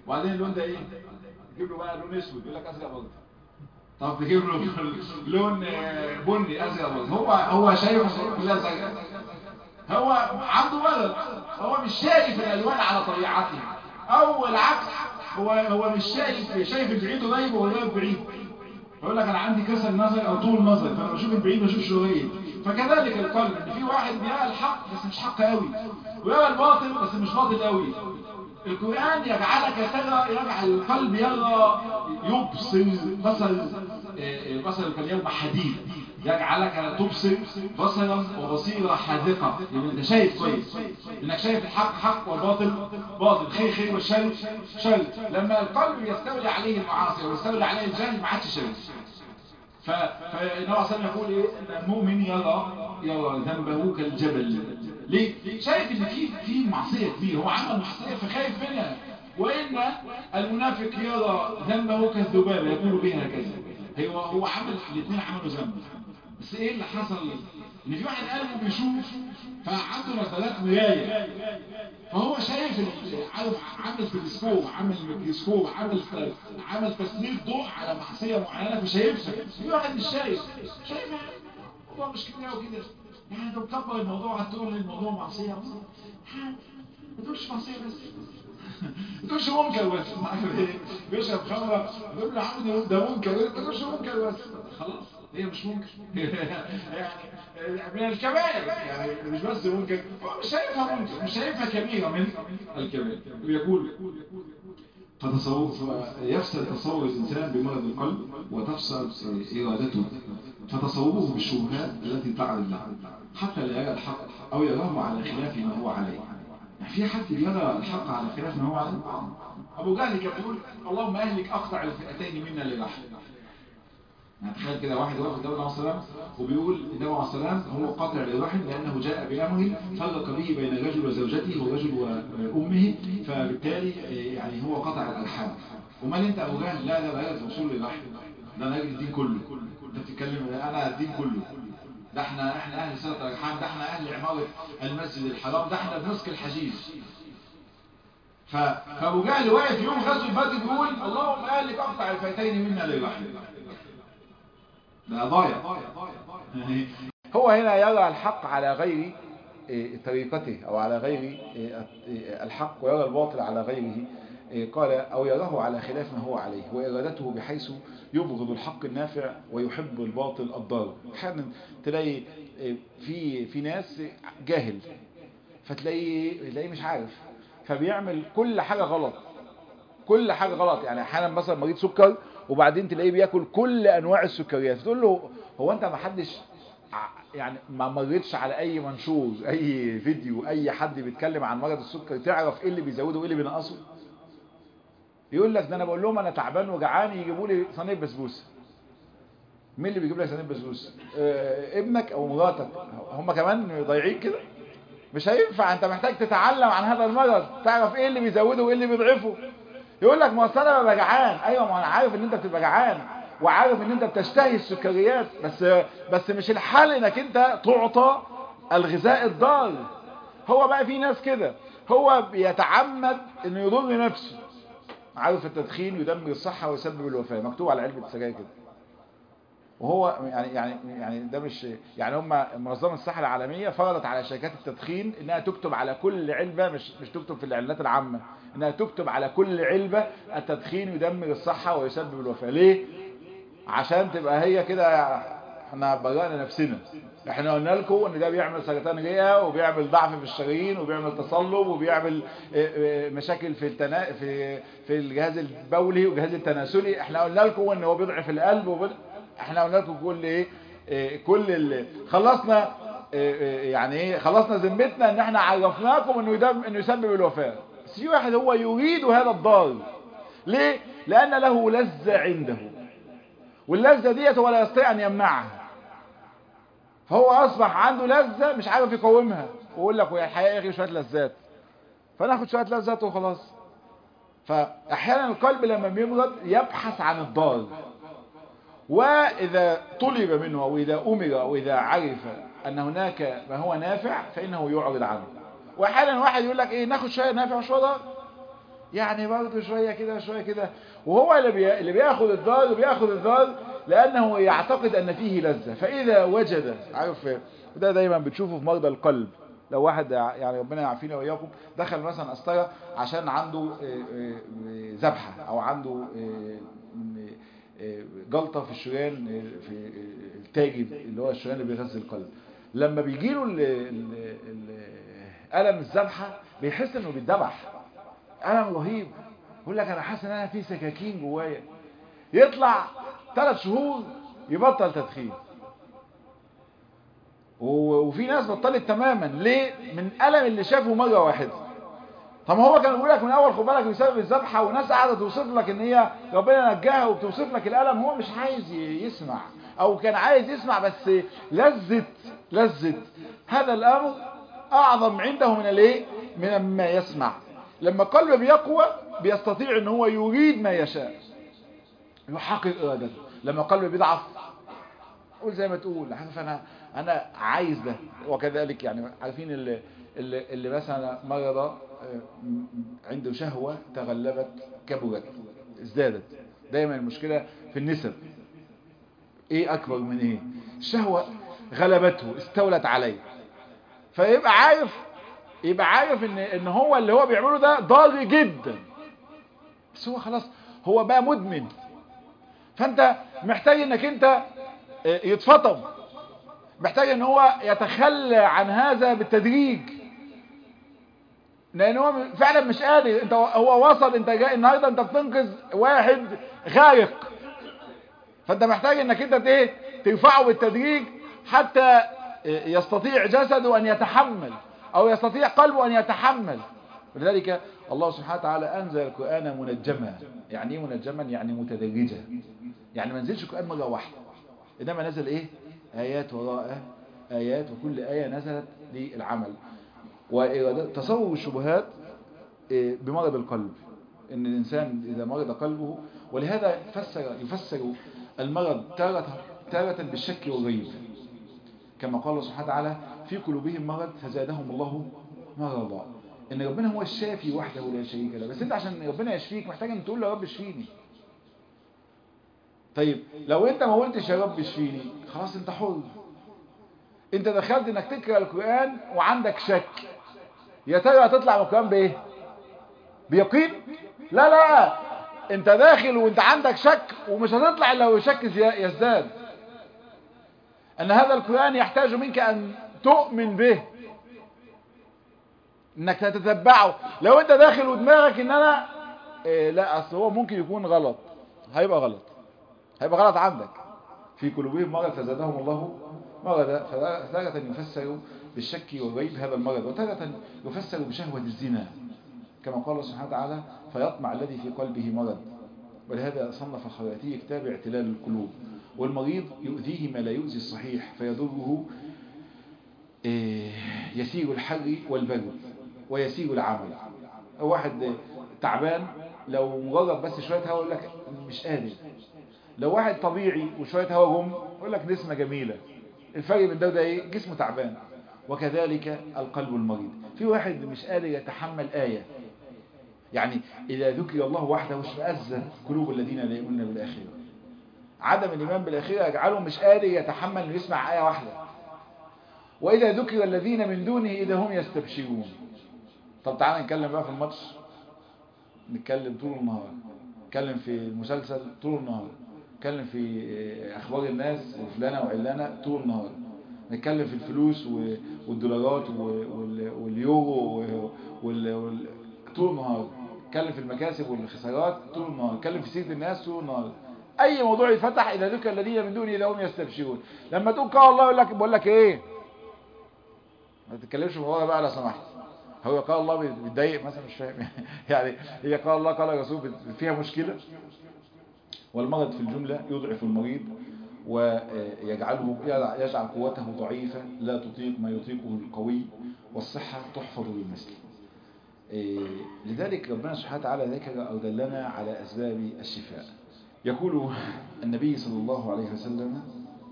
وبعدين اللون ده ايه تجيب له بقى لون اسود يقول لك ازرق برضه طب تجيب له لون بني ازرق برضه هو هو شايف كلها زرقاء هو عنده ولد هو مش شايف الالوان على طبيعتها او العكس هو هو مش شايف شايف البعيد قريب وقريب بعيد يقول لك انا عندي كسل نظر او طول نظر فانا بشوف البعيد ما بشوفش القريب فكذلك القلب ان في واحد بيرى الحق بس مش حق قوي ويرى الباطل بس مش باطل قوي القرآن يجعلك ترى يجعل القلب يرى يبصر بصر بصر كاليوم حديد يجعلك تبصر بصرا وبصيرة حاذقة يعني انت شايف كويس انك شايف الحق حق والباطل باطل خير خير والشر شر لما القلب يستولي عليه المعاصي ويستولي عليه الجهل ما عادش شر فالنبي صلى الله عليه وسلم يقول ايه ان المؤمن يرى يرى ذنبه كالجبل ليه شايف ان في في معصيه كبيره هو عمل معصيه فخايف منها وان المنافق يرى ذنبه كالذبابه يقول بها كذا هو هو عمل الاثنين عملوا ذنب بس ايه اللي حصل ان في واحد قلبه بيشوف فعنده نظرات مرايه فهو شايف عامل عامل تلسكوب عامل ميكروسكوب عامل عامل تسليل ضوء على معصيه معينه فشايفها في واحد مش شايف شايفها الموضوع مش كبير قوي كده يعني انت مكبر الموضوع هتقول الموضوع معصيه ما تقولش معصيه بس ما تقولش منكر بس بيشرب خمره يقول له عم ده منكر ما تقولش منكر بس خلاص هي مش منكر يعني من الكبائر يعني مش بس منكر هو مش شايفها منكر مش شايفها كبيرة من الكبائر ويقول فتصور يفسد تصور الإنسان بمرض القلب وتفسد إرادته فتصوره بالشبهات التي تعرض له حتى لا يرى الحق أو يراه على خلاف ما هو عليه يعني في حد يرى الحق على خلاف ما هو عليه أبو جهل كان بيقول اللهم أهلك أقطع الفئتين منا للرحم يعني تخيل كده واحد واقف قدام النبي صلى الله عليه وسلم وبيقول النبي عليه السلام هو قاطع للرحم لانه جاء بامر فرق به بين الرجل وزوجته والرجل وامه فبالتالي يعني هو قطع الارحام امال انت ابو جهل لا ده بقى وصول للرحم ده انا الدين كله انت بتتكلم انا الدين كله ده احنا احنا اهل صله الارحام ده احنا اهل عماره المسجد الحرام ده احنا بنسك الحجيج فابو جهل واقف يوم غزوه بدر بيقول اللهم اهلك اقطع الفيتين منا للرحم ده ضايع هو هنا يرى الحق على غير طريقته أو على غير الحق ويرى الباطل على غيره قال أو يراه على خلاف ما هو عليه وإرادته بحيث يبغض الحق النافع ويحب الباطل الضار أحيانا تلاقي في في ناس جاهل فتلاقيه تلاقيه مش عارف فبيعمل كل حاجة غلط كل حاجة غلط يعني أحيانا مثلا مريض سكر وبعدين تلاقيه بياكل كل انواع السكريات تقول له هو انت ما حدش يعني ما مريتش على اي منشور اي فيديو اي حد بيتكلم عن مرض السكر تعرف ايه اللي بيزوده وايه اللي بينقصه يقول لك ده انا بقول لهم انا تعبان وجعان يجيبوا لي صينيه بسبوسه مين اللي بيجيب لك صينيه بسبوسه آه ابنك او مراتك هم كمان ضايعين كده مش هينفع انت محتاج تتعلم عن هذا المرض تعرف ايه اللي بيزوده وايه اللي بيضعفه يقول لك ما اصل انا ببقى جعان ايوه ما انا عارف ان انت بتبقى جعان وعارف ان انت بتشتهي السكريات بس بس مش الحل انك انت تعطى الغذاء الضار هو بقى في ناس كده هو بيتعمد انه يضر نفسه عارف التدخين يدمر الصحه ويسبب الوفاه مكتوب على علبه السجاير كده وهو يعني يعني يعني ده مش يعني هم منظمه الصحه العالميه فرضت على شركات التدخين انها تكتب على كل علبه مش مش تكتب في الاعلانات العامه انها تكتب على كل علبه التدخين يدمر الصحه ويسبب الوفاه ليه عشان تبقى هي كده احنا برأنا نفسنا احنا قلنا لكم ان ده بيعمل سرطان رئه وبيعمل ضعف في الشرايين وبيعمل تصلب وبيعمل مشاكل في التنا... في في الجهاز البولي والجهاز التناسلي احنا قلنا لكم ان هو بيضعف القلب وبيض... احنا قلنا لكم كل ايه اه كل ال... خلصنا اه اه يعني ايه خلصنا ذمتنا ان احنا عرفناكم انه يدم انه يسبب الوفاه بس في واحد هو يريد هذا الضار ليه لان له لذة عنده واللذة ديت هو لا يستطيع ان يمنعها فهو اصبح عنده لذة مش عارف يقاومها ويقول لك ويا الحقيقة يا اخي شوية لذات فناخد شوية لذات وخلاص فاحيانا القلب لما بيمرض يبحث عن الضار وإذا طلب منه أو إذا أمر أو إذا عرف أن هناك ما هو نافع فإنه يعرض عنه وأحيانا واحد يقول لك إيه ناخد شوية نافع وشوية ضار يعني برضه شوية كده وشوية كده وهو اللي, بي... اللي بياخد الدار بياخد الدار لأنه يعتقد أن فيه لذة فإذا وجد عارف وده دايما بتشوفه في مرضى القلب لو واحد يعني ربنا يعافينا وإياكم دخل مثلا قسطرة عشان عنده ذبحة أو عنده جلطة في الشريان في التاجب اللي هو الشريان اللي بيغذي القلب لما بيجي له ألم الذبحة بيحس انه بيتذبح ألم رهيب يقول لك انا حاسس ان انا في سكاكين جوايا يطلع ثلاث شهور يبطل تدخين وفي ناس بطلت تماما ليه من ألم اللي شافه مرة واحدة طب هو كان بيقول لك من اول خد بالك بسبب الذبحه وناس قاعده توصف لك ان هي ربنا نجاها وبتوصف لك الالم هو مش عايز يسمع او كان عايز يسمع بس لذة لذة هذا الامر اعظم عنده من الايه من ما يسمع لما قلبه بيقوى بيستطيع ان هو يريد ما يشاء يحقق ارادته لما قلبه بيضعف قول زي ما تقول عارف انا انا عايز ده وكذلك يعني عارفين اللي اللي, اللي مثلا مرض عنده شهوة تغلبت كبرت ازدادت دايما المشكلة في النسب ايه اكبر من ايه الشهوة غلبته استولت عليه فيبقى عارف يبقى عارف ان ان هو اللي هو بيعمله ده ضار جدا بس هو خلاص هو بقى مدمن فانت محتاج انك انت يتفطم محتاج ان هو يتخلى عن هذا بالتدريج لان هو فعلا مش قادر انت هو وصل انت جاي النهارده انت بتنقذ واحد غارق فانت محتاج انك انت ايه ترفعه بالتدريج حتى يستطيع جسده ان يتحمل او يستطيع قلبه ان يتحمل ولذلك الله سبحانه وتعالى انزل القران منجما يعني ايه منجما يعني متدرجا يعني ما نزلش القران مره واحده انما نزل ايه ايات وراء ايات وكل ايه نزلت للعمل وتصور الشبهات بمرض القلب ان الانسان اذا مرض قلبه ولهذا فسر يفسر المرض تارة تارة بالشك والريب كما قال الله سبحانه وتعالى في قلوبهم مرض فزادهم الله مرضا ان ربنا هو الشافي وحده لا شريك له بس انت عشان ربنا يشفيك محتاج ان تقول له يا رب اشفيني طيب لو انت ما قلتش يا رب اشفيني خلاص انت حر انت دخلت انك تقرا القران وعندك شك يا ترى هتطلع من القران بايه بيقين لا لا انت داخل وانت عندك شك ومش هتطلع الا وشك يزداد ان هذا القران يحتاج منك ان تؤمن به انك تتتبعه لو انت داخل ودماغك ان انا إيه لا اصل هو ممكن يكون غلط هيبقى غلط هيبقى غلط عندك في قلوبهم مرض فزادهم الله مرضا فتارة يفسر بالشك والريب هذا المرض وتارة يفسر بشهوة الزنا كما قال الله سبحانه وتعالى فيطمع الذي في قلبه مرض ولهذا صنف الخواتي كتاب اعتلال القلوب والمريض يؤذيه ما لا يؤذي الصحيح فيضره يسير الحر والبرد ويسير العمل واحد تعبان لو مجرد بس شوية هوا يقول لك مش قادر لو واحد طبيعي وشوية هوا جم يقول لك نسمة جميلة الفرق بين ده وده ايه جسمه تعبان وكذلك القلب المريض في واحد مش قادر يتحمل آية يعني إذا ذكر الله وحده اشمأزت قلوب الذين لا يؤمنون بالآخرة عدم الإيمان بالآخرة يجعله مش قادر يتحمل انه يسمع آية واحدة وإذا ذكر الذين من دونه إذا هم يستبشرون طب تعالى نتكلم بقى في الماتش نتكلم طول النهار نتكلم في المسلسل طول النهار نتكلم في اخبار الناس وفلانه وعلانه طول النهار نتكلم في الفلوس والدولارات واليورو طول النهار نتكلم في المكاسب والخسارات طول النهار نتكلم في سيره الناس طول النهار اي موضوع يفتح اذا ذكر الذين من دونه اذا هم يستبشرون لما تقول قال الله يقول لك بقول لك ايه ما تتكلمش في الموضوع بقى لو سمحت هو قال الله بيتضايق مثلا مش فاهم يعني هي قال الله قال الرسول فيها مشكله والمرض في الجملة يضعف المريض ويجعله يجعل قوته ضعيفة لا تطيق ما يطيقه القوي والصحة تحفظ بالمثل لذلك ربنا سبحانه وتعالى ذكر أو دلنا على أسباب الشفاء يقول النبي صلى الله عليه وسلم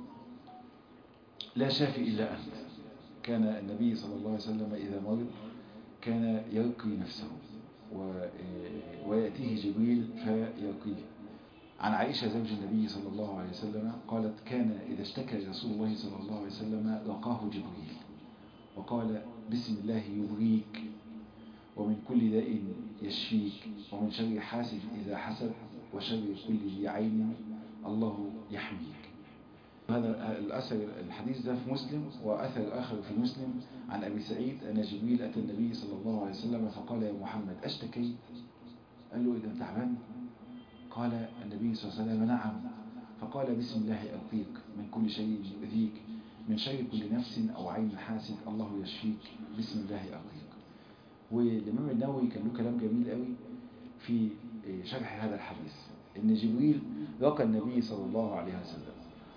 لا شافي إلا أنت كان النبي صلى الله عليه وسلم إذا مرض كان يرقي نفسه ويأتيه جبريل فيرقيه عن عائشة زوج النبي صلى الله عليه وسلم قالت كان إذا اشتكى رسول الله صلى الله عليه وسلم رقاه جبريل وقال بسم الله يبريك ومن كل داء يشفيك ومن شر حاسد إذا حسد وشر كل ذي عين الله يحميك هذا الأثر الحديث ده في مسلم وأثر آخر في مسلم عن أبي سعيد أن جبريل أتى النبي صلى الله عليه وسلم فقال يا محمد أشتكي قال له إذا تعبان قال النبي صلى الله عليه وسلم نعم فقال بسم الله أرقيك من كل شيء يؤذيك من شر كل نفس أو عين حاسد الله يشفيك بسم الله أرقيك والإمام النووي كان له كلام جميل قوي في شرح هذا الحديث إن جبريل رقى النبي صلى الله عليه وسلم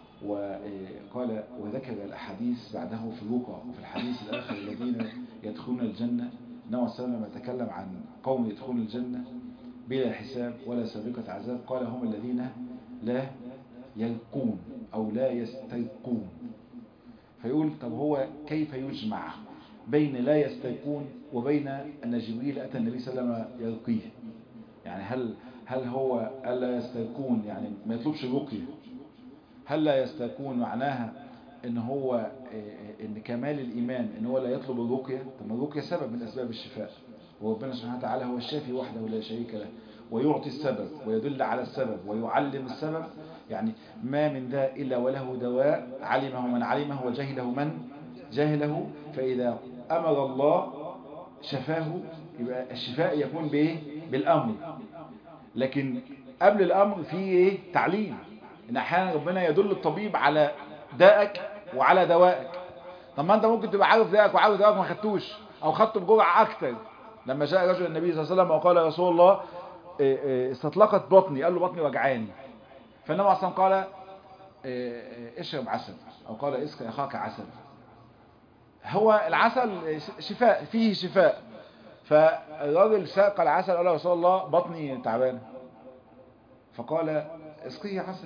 وقال وذكر الأحاديث بعده في الوقع وفي الحديث الآخر الذين يدخلون الجنة نوع السلام يتكلم عن قوم يدخلون الجنة بلا حساب ولا سابقة عذاب قال هم الذين لا يلقون أو لا يستيقون فيقول طب هو كيف يجمع بين لا يستيقون وبين أن جبريل أتى النبي صلى الله عليه وسلم يلقيه يعني هل هل هو ألا يستيقون يعني ما يطلبش الرقية هل لا يستيقون معناها ان هو ان كمال الايمان ان هو لا يطلب الرقية طب الرقية سبب من اسباب الشفاء وربنا سبحانه وتعالى هو الشافي وحده لا شريك له ويعطي السبب ويدل على السبب ويعلم السبب يعني ما من داء إلا وله دواء علمه من علمه وجهله من جهله فإذا أمر الله شفاه يبقى الشفاء يكون بإيه؟ بالأمر لكن قبل الأمر في إيه؟ تعليم إن أحيانا ربنا يدل الطبيب على دائك وعلى دوائك طب ما أنت ممكن تبقى عارف دائك وعارف دوائك ما خدتوش أو خدته بجرعة أكتر لما جاء رجل النبي صلى الله عليه وسلم وقال يا رسول الله استطلقت بطني قال له بطني وجعاني فالنبي عليه الصلاه قال اشرب عسل او قال اسقي اخاك عسل هو العسل شفاء فيه شفاء فالراجل ساق العسل قال له يا رسول الله بطني تعبانه فقال اسقيه عسل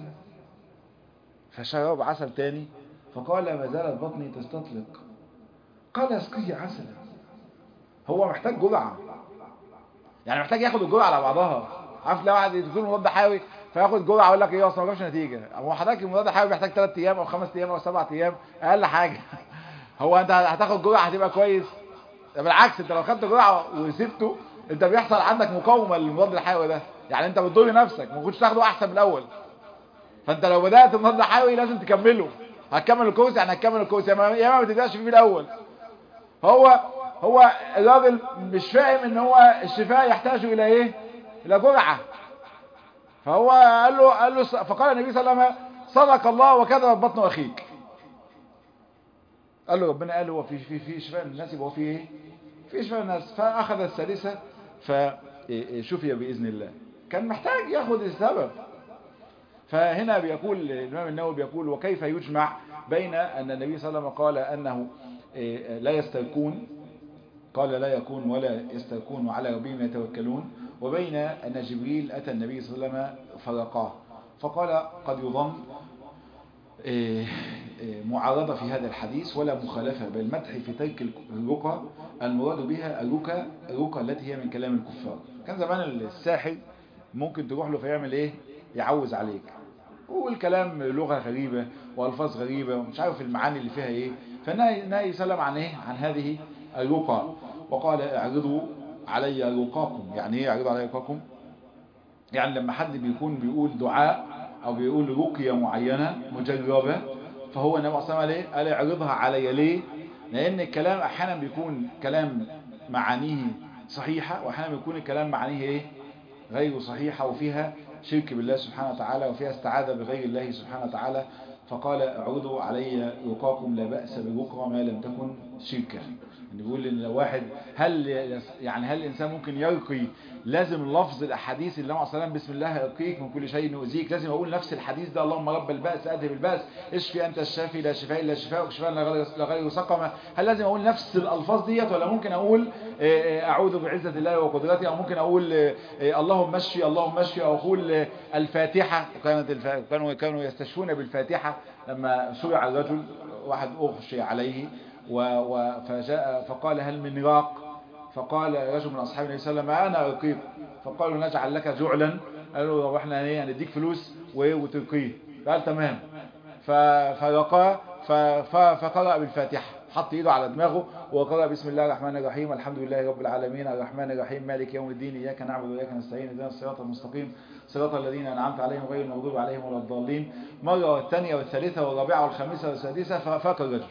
فشرب عسل تاني فقال ما زالت بطني تستطلق قال اسقيه عسلا هو محتاج جرعة يعني محتاج ياخد الجرعة على بعضها عارف لو واحد يدخل مضاد حيوي فياخد جرعة يقول لك ايه اصلا ما جابش نتيجة هو حضرتك المضاد الحيوي بيحتاج 3 ايام او 5 ايام او 7 ايام اقل حاجة هو انت هتاخد جرعة هتبقى كويس بالعكس انت لو خدت جرعة وسبته انت بيحصل عندك مقاومة للمضاد الحيوي ده يعني انت بتضر نفسك ما كنتش تاخده احسن من الاول فانت لو بدأت المضاد الحيوي لازم تكمله هتكمل الكورس يعني هتكمل الكورس يا ما ما تبداش فيه من الاول هو هو الراجل مش فاهم ان هو الشفاء يحتاج الى ايه الى جرعه فهو قال له قال له فقال النبي صلى الله عليه وسلم صدق الله وكذب بطن اخيك قال له ربنا قال هو في في في شفاء الناس يبقى في ايه في شفاء الناس فاخذ الثالثه فشفي باذن الله كان محتاج ياخذ السبب فهنا بيقول الامام النووي بيقول وكيف يجمع بين ان النبي صلى الله عليه وسلم قال انه لا يستيقون قال لا يكون ولا يستيقون وعلى ربهم يتوكلون وبين أن جبريل أتى النبي صلى الله عليه وسلم فرقاه فقال قد يظن معارضة في هذا الحديث ولا مخالفة بل مدح في ترك الرقى المراد بها الرقى الرقى التي هي من كلام الكفار كان زمان الساحر ممكن تروح له فيعمل ايه يعوز عليك والكلام لغة غريبة والفاظ غريبة ومش عارف المعاني اللي فيها ايه فالنبي سلم عن ايه عن هذه الرقى وقال اعرضوا علي رقاكم يعني ايه اعرضوا علي رقاكم يعني لما حد بيكون بيقول دعاء او بيقول رقية معينة مجربة فهو النبي صلى الله عليه وسلم قال اعرضها علي ليه لان الكلام احيانا بيكون كلام معانيه صحيحة واحيانا بيكون الكلام معانيه ايه غير صحيحة وفيها شرك بالله سبحانه وتعالى وفيها استعاذة بغير الله سبحانه وتعالى فقال اعرضوا علي رقاكم لا بأس برقى ما لم تكن شركا يعني بيقول ان واحد هل يعني هل الانسان ممكن يرقي لازم لفظ الاحاديث اللي النبي صلى الله عليه وسلم بسم الله يرقيك من كل شيء يؤذيك لازم اقول نفس الحديث ده اللهم رب الباس اذهب الباس اشفي انت الشافي لا شفاء الا شفاءك شفاء لا غير سقم هل لازم اقول نفس الالفاظ ديت ولا ممكن اقول اعوذ بعزه الله وقدرته او ممكن اقول اللهم اشفي اللهم اشفي او اقول الفاتحه كانت الف... كانوا كانوا يستشفون بالفاتحه لما سرع الرجل واحد اغشي عليه و... و... فجاء فقال هل من راق فقال رجل من أصحاب النبي صلى الله عليه وسلم أنا أرقيك فقالوا نجعل لك جعلا قالوا له احنا ايه هنديك فلوس وترقيه قال تمام فرقاه فقرأ بالفاتحة حط ايده على دماغه وقرأ بسم الله الرحمن الرحيم الحمد لله رب العالمين الرحمن الرحيم مالك يوم الدين إياك نعبد وإياك نستعين اهدنا الصراط المستقيم صراط الذين أنعمت عليهم غير المغضوب عليهم ولا الضالين مرة والثانية والثالثة والرابعة والخامسة والسادسة ففاق الرجل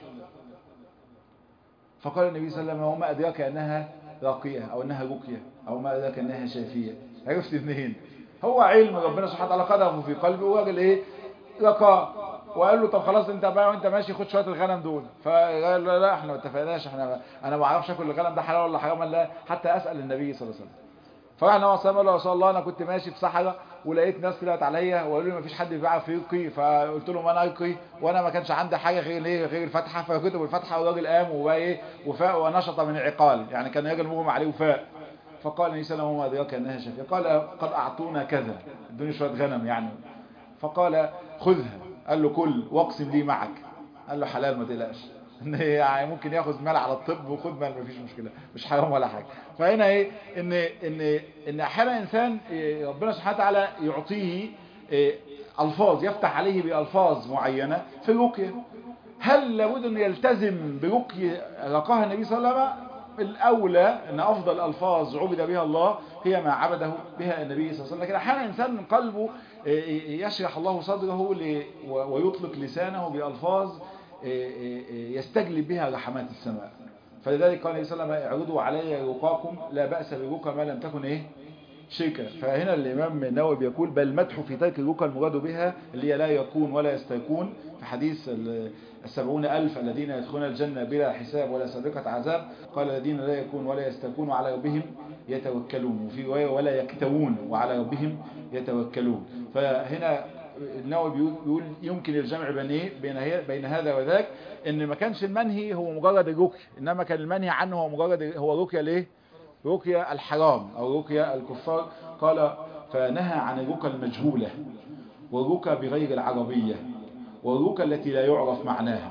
فقال النبي صلى الله عليه وسلم وما أدراك أنها راقية أو أنها رقية أو ما أدراك أنها شافية عرفت منين هو علم ربنا سبحانه وتعالى قدره في قلبه وراجل إيه رقاء وقال له طب خلاص انت بقى وانت ماشي خد شويه الغنم دول فقال له لا احنا ما اتفقناش احنا انا ما اعرفش اكل الغنم ده حلال ولا حرام ولا حتى اسال النبي صلى الله عليه وسلم فراح النبي صلى الله عليه وسلم قال له رسول الله انا كنت ماشي في صحراء ولقيت ناس طلعت عليا وقالوا لي ما فيش حد بيعرف يلقي فقلت لهم انا القي وانا ما كانش عندي حاجه غير ايه غير الفاتحه فكتبوا الفاتحه والراجل قام وبقى ايه وفاق ونشط من العقال يعني كان راجل مغمى عليه وفاق فقال النبي صلى الله عليه وسلم وما ادراك انها شافيه قال قد اعطونا كذا ادوني شويه غنم يعني فقال خذها قال له كل واقسم لي معك قال له حلال ما تقلقش ان يعني ممكن ياخذ مال على الطب وخد مال مفيش مشكله مش حرام ولا حاجه فهنا ايه ان ان ان احيانا انسان ربنا سبحانه وتعالى يعطيه الفاظ يفتح عليه بالفاظ معينه في الرقيه هل لابد ان يلتزم برقيه رقاها النبي صلى الله عليه وسلم الأولى أن أفضل ألفاظ عبد بها الله هي ما عبده بها النبي صلى الله عليه وسلم لكن أحيانا إنسان من قلبه يشرح الله صدره ويطلق لسانه بألفاظ يستجلب بها رحمات السماء فلذلك قال النبي صلى الله عليه وسلم اعرضوا علي رقاكم لا بأس برقى ما لم تكن إيه شركة فهنا الإمام النووي بيقول بل مدح في ترك الرقى المراد بها اللي هي لا يكون ولا يستيكون في حديث السبعون ألف الذين يدخلون الجنة بلا حساب ولا سابقة عذاب قال الذين لا يكون ولا يستيكون وعلى ربهم يتوكلون وفي رواية ولا يكتوون وعلى ربهم يتوكلون فهنا النووي بيقول يمكن الجمع بين ايه بين بين هذا وذاك ان ما كانش المنهي هو مجرد الرقي انما كان المنهي عنه هو مجرد هو رقيه ليه رقية الحرام أو رقية الكفار قال فنهى عن الرقى المجهولة والرقى بغير العربية والرقى التي لا يعرف معناها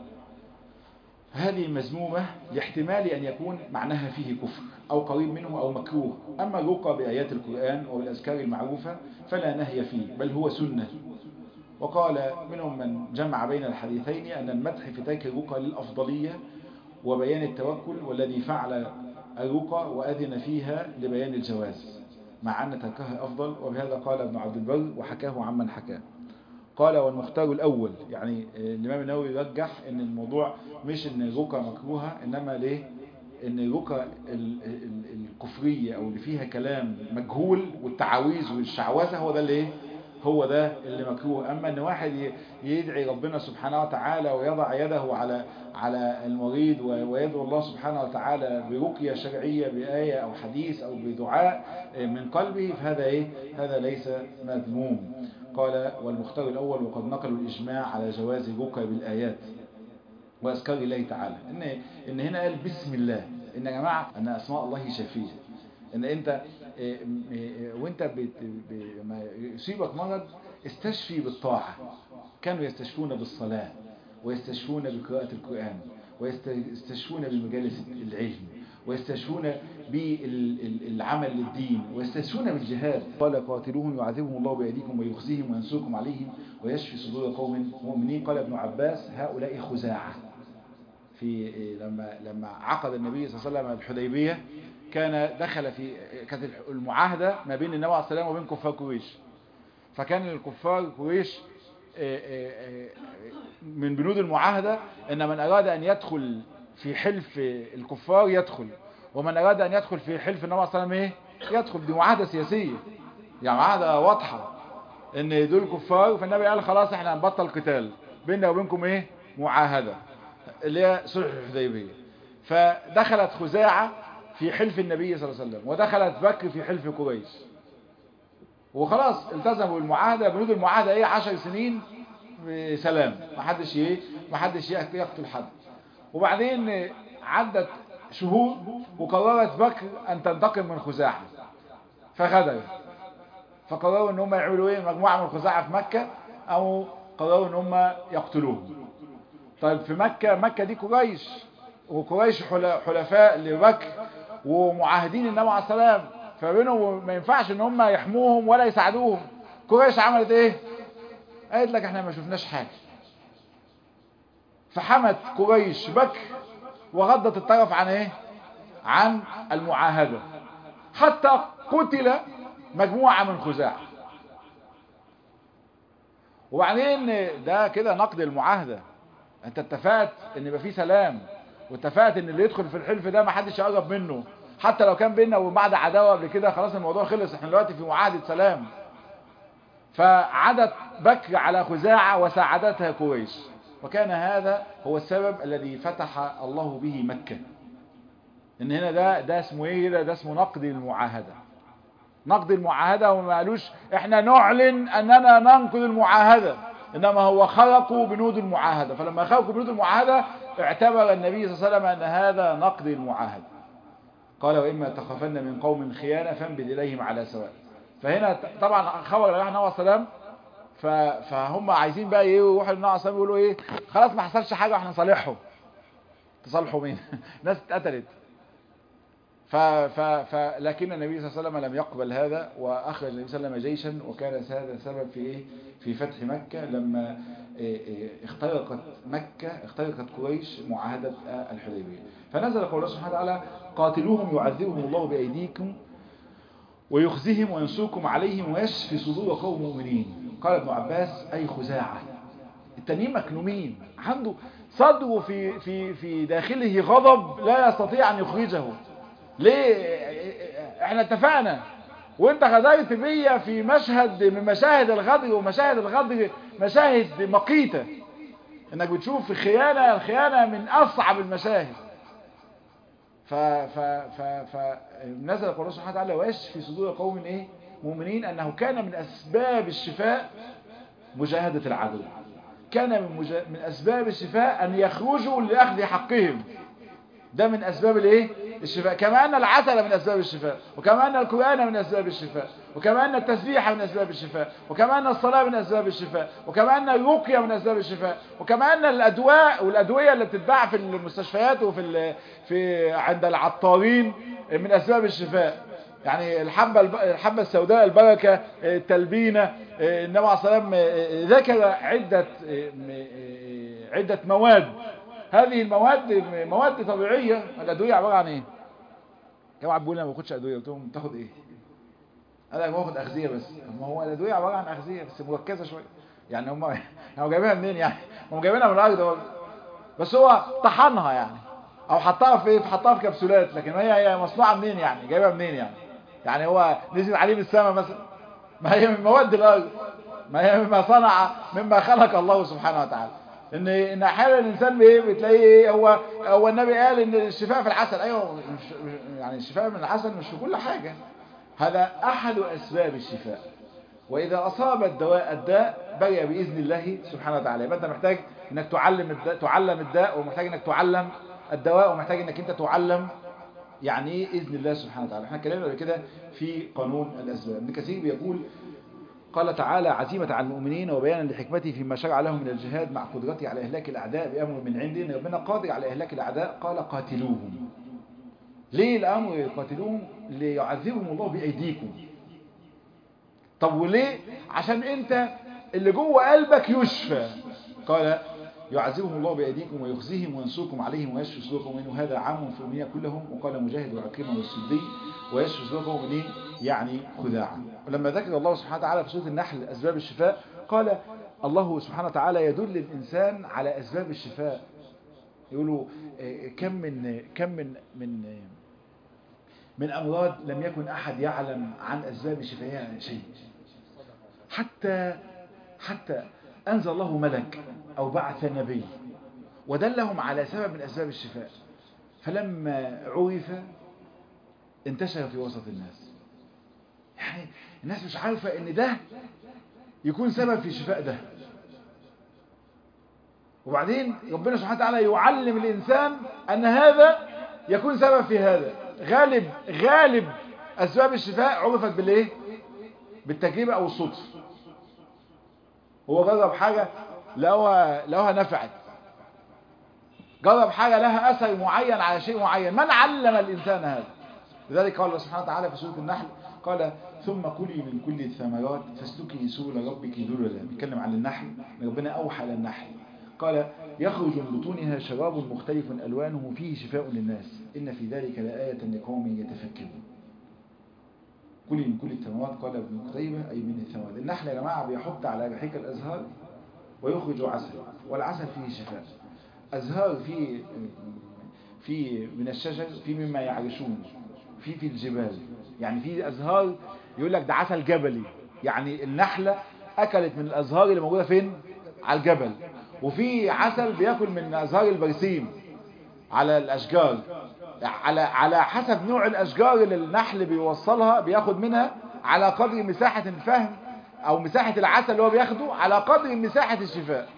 هذه مذمومة لاحتمال أن يكون معناها فيه كفر أو قريب منه أو مكروه أما الرقى بآيات القرآن والأذكار المعروفة فلا نهي فيه بل هو سنة وقال منهم من جمع بين الحديثين أن المدح في ترك الرقى للأفضلية وبيان التوكل والذي فعل الرقى وأذن فيها لبيان الجواز مع أن تركها أفضل وبهذا قال ابن عبد البر وحكاه عمن حكاه قال والمختار الأول يعني الإمام النووي يرجح أن الموضوع مش أن الرقى مكروهة إنما ليه أن الرقى الكفرية أو اللي فيها كلام مجهول والتعاويذ والشعوذة هو ده اللي ايه هو ده اللي مكروه أما أن واحد يدعي ربنا سبحانه وتعالى ويضع يده على على المريض ويدعو الله سبحانه وتعالى برقية شرعية بآية أو حديث أو بدعاء من قلبه فهذا إيه؟ هذا ليس مذموم قال والمختار الأول وقد نقلوا الإجماع على جواز الرقية بالآيات وأذكار الله تعالى إن, إن هنا قال بسم الله إن يا جماعة أن أسماء الله شفية إن أنت وانت ما يصيبك مرض استشفي بالطاعة كانوا يستشفون بالصلاة ويستشفون بقراءة القرآن ويستشفون بمجالس العلم ويستشفون بالعمل للدين ويستشفون بالجهاد قال قاتلوهم يعذبهم الله بأيديكم ويخزيهم وينصركم عليهم ويشفي صدور قوم مؤمنين قال ابن عباس هؤلاء خزاعة في لما لما عقد النبي صلى الله عليه وسلم الحديبية كان دخل في كانت المعاهدة ما بين النبي عليه السلام وبين كفار قريش فكان الكفار قريش من بنود المعاهدة ان من اراد ان يدخل في حلف الكفار يدخل ومن اراد ان يدخل في حلف النبي عليه السلام ايه يدخل دي معاهدة سياسية يعني معاهدة واضحة ان دول كفار فالنبي قال خلاص احنا هنبطل قتال بيننا وبينكم ايه معاهدة اللي هي صلح الحديبية فدخلت خزاعة في حلف النبي صلى الله عليه وسلم ودخلت بكر في حلف قريش وخلاص التزموا المعاهدة بنود المعاهدة ايه عشر سنين سلام ما حدش ايه ما حدش يقتل حد وبعدين عدت شهور وقررت بكر ان تنتقم من خزاعة فغدرت فقرروا ان هم يعملوا ايه مجموعة من خزاعة في مكة او قرروا ان هم يقتلوهم طيب في مكة مكة دي قريش وقريش حلفاء لبكر ومعاهدين النبي عليه السلام فبينهم ما ينفعش ان هم يحموهم ولا يساعدوهم قريش عملت ايه قالت لك احنا ما شفناش حاجه فحمت قريش بكر وغضت الطرف عن ايه عن المعاهدة حتى قتل مجموعة من خزاعة وبعدين ده كده نقد المعاهدة انت اتفقت ان يبقى في سلام واتفقت ان اللي يدخل في الحلف ده ما حدش يقرب منه حتى لو كان بيننا وبعد عداوة قبل كده خلاص الموضوع خلص احنا دلوقتي في معاهدة سلام فعدت بكر على خزاعة وساعدتها قريش وكان هذا هو السبب الذي فتح الله به مكة ان هنا ده ده اسمه ايه ده, ده اسمه نقد المعاهدة نقد المعاهدة وما قالوش احنا نعلن اننا ننقض المعاهدة انما هو خلقوا بنود المعاهدة فلما خلقوا بنود المعاهدة اعتبر النبي صلى الله عليه وسلم ان هذا نقد المعاهدة قال وإما تخافن من قوم خيانة فانبذ إليهم على سواء فهنا طبعا خبر الله عليه وسلم فهم عايزين بقى ايه يروحوا للنبي عليه السلام يقولوا ايه خلاص ما حصلش حاجة واحنا نصالحهم تصالحوا مين ناس اتقتلت ف ف ف لكن النبي صلى الله عليه وسلم لم يقبل هذا واخرج النبي صلى الله عليه وسلم جيشا وكان هذا سبب في ايه في فتح مكة لما إيه إيه اخترقت مكة اخترقت قريش معاهدة الحديبية فنزل قول الله سبحانه وتعالى قاتلوهم يعذبهم الله بأيديكم ويخزهم وينصركم عليهم ويشفي صدور قوم مؤمنين قال ابن عباس أي خزاعة التانيين مكلومين عنده صدره في في في داخله غضب لا يستطيع أن يخرجه ليه احنا اتفقنا وانت غدرت بيا في مشهد من مشاهد الغدر ومشاهد الغدر مشاهد مقيتة انك بتشوف في خيانة الخيانة من اصعب المشاهد ف ف ف فنزل قول الله سبحانه وتعالى ويشفي صدور قوم ايه مؤمنين انه كان من اسباب الشفاء مجاهدة العدو كان من, مجا... من اسباب الشفاء ان يخرجوا لاخذ حقهم ده من اسباب الايه الشفاء كما ان العسل من اسباب الشفاء وكما ان القران من اسباب الشفاء وكما ان التسبيح من اسباب الشفاء وكما ان الصلاه من اسباب الشفاء وكما ان الرقيه من اسباب الشفاء وكما ان الادواء والادويه اللي بتتباع في المستشفيات وفي ال... في عند العطارين من اسباب الشفاء يعني الحبة الحبة السوداء البركة التلبينة النبي عليه الصلاة والسلام ذكر عدة عدة مواد هذه المواد مواد طبيعية الأدوية عبارة عن ايه جماعة بيقولوا انا ما باخدش أدوية قلت لهم تاخد ايه انا باخد أغذية بس ما هو الأدوية عبارة عن أغذية بس مركزة شوية يعني هم هم جايبينها منين يعني هم جايبينها من الأرض بس هو طحنها يعني او حطها في حطها في كبسولات لكن هي هي مصنوعة منين يعني جايبها منين يعني يعني هو نزل عليه من السماء مثلا ما هي من مواد الارض ما هي مما صنع مما خلق الله سبحانه وتعالى ان ان احيانا الانسان بايه بتلاقيه ايه هو هو النبي قال ان الشفاء في العسل ايوه مش يعني الشفاء من العسل مش في كل حاجه هذا احد اسباب الشفاء واذا اصاب الدواء الداء بقي باذن الله سبحانه وتعالى يبقى انت محتاج انك تعلم الداء تعلم الداء ومحتاج انك تعلم الدواء ومحتاج انك انت تعلم يعني ايه اذن الله سبحانه وتعالى احنا اتكلمنا قبل كده في قانون الاسباب ابن كثير بيقول قال تعالى عزيمة على المؤمنين وبيانا لحكمته فيما شرع لهم من الجهاد مع قدرته على إهلاك الأعداء بأمر من عنده إن ربنا قادر على إهلاك الأعداء قال قاتلوهم ليه الأمر قاتلوهم ليعذبهم الله بأيديكم طب وليه عشان أنت اللي جوه قلبك يشفى قال يعذبهم الله بأيديكم ويخزيهم وينصركم عليهم ويشفي صدوركم منه هذا عام في المؤمنين كلهم وقال مجاهد وعكرمة والسدي ويشفي صدوركم منين يعني خداعا ولما ذكر الله سبحانه وتعالى في سورة النحل أسباب الشفاء قال الله سبحانه وتعالى يدل الإنسان على أسباب الشفاء يقولوا كم من كم من من من أمراض لم يكن أحد يعلم عن أسباب شفائها شيء حتى حتى أنزل الله ملك أو بعث نبي ودلهم على سبب من أسباب الشفاء فلما عرف انتشر في وسط الناس يعني الناس مش عارفة ان ده يكون سبب في شفاء ده وبعدين ربنا سبحانه وتعالى يعلم الإنسان أن هذا يكون سبب في هذا غالب غالب أسباب الشفاء عرفت بالإيه بالتجربة أو الصدف هو جرب حاجة لقوها لقوها نفعت جرب حاجة لها أثر معين على شيء معين من علم الإنسان هذا لذلك قال الله سبحانه وتعالى في سورة النحل قال ثم كلي من كل الثمرات فاسلكي سبل ربك ذللا بيتكلم عن النحل ربنا أوحى للنحل قال يخرج من بطونها شراب مختلف ألوانه فيه شفاء للناس إن في ذلك لآية لقوم يتفكرون كلي من كل الثمرات قال ابن قتيبة أي من الثمرات النحل يا جماعة بيحط على رحيق الأزهار ويخرج عسل والعسل فيه شفاء أزهار في في من الشجر في مما يعرشون في في الجبال يعني في أزهار يقول لك ده عسل جبلي يعني النحلة أكلت من الأزهار اللي موجودة فين على الجبل وفي عسل بياكل من أزهار البرسيم على الأشجار على على حسب نوع الأشجار اللي النحل بيوصلها بياخد منها على قدر مساحة الفهم أو مساحة العسل اللي هو بياخده على قدر مساحة الشفاء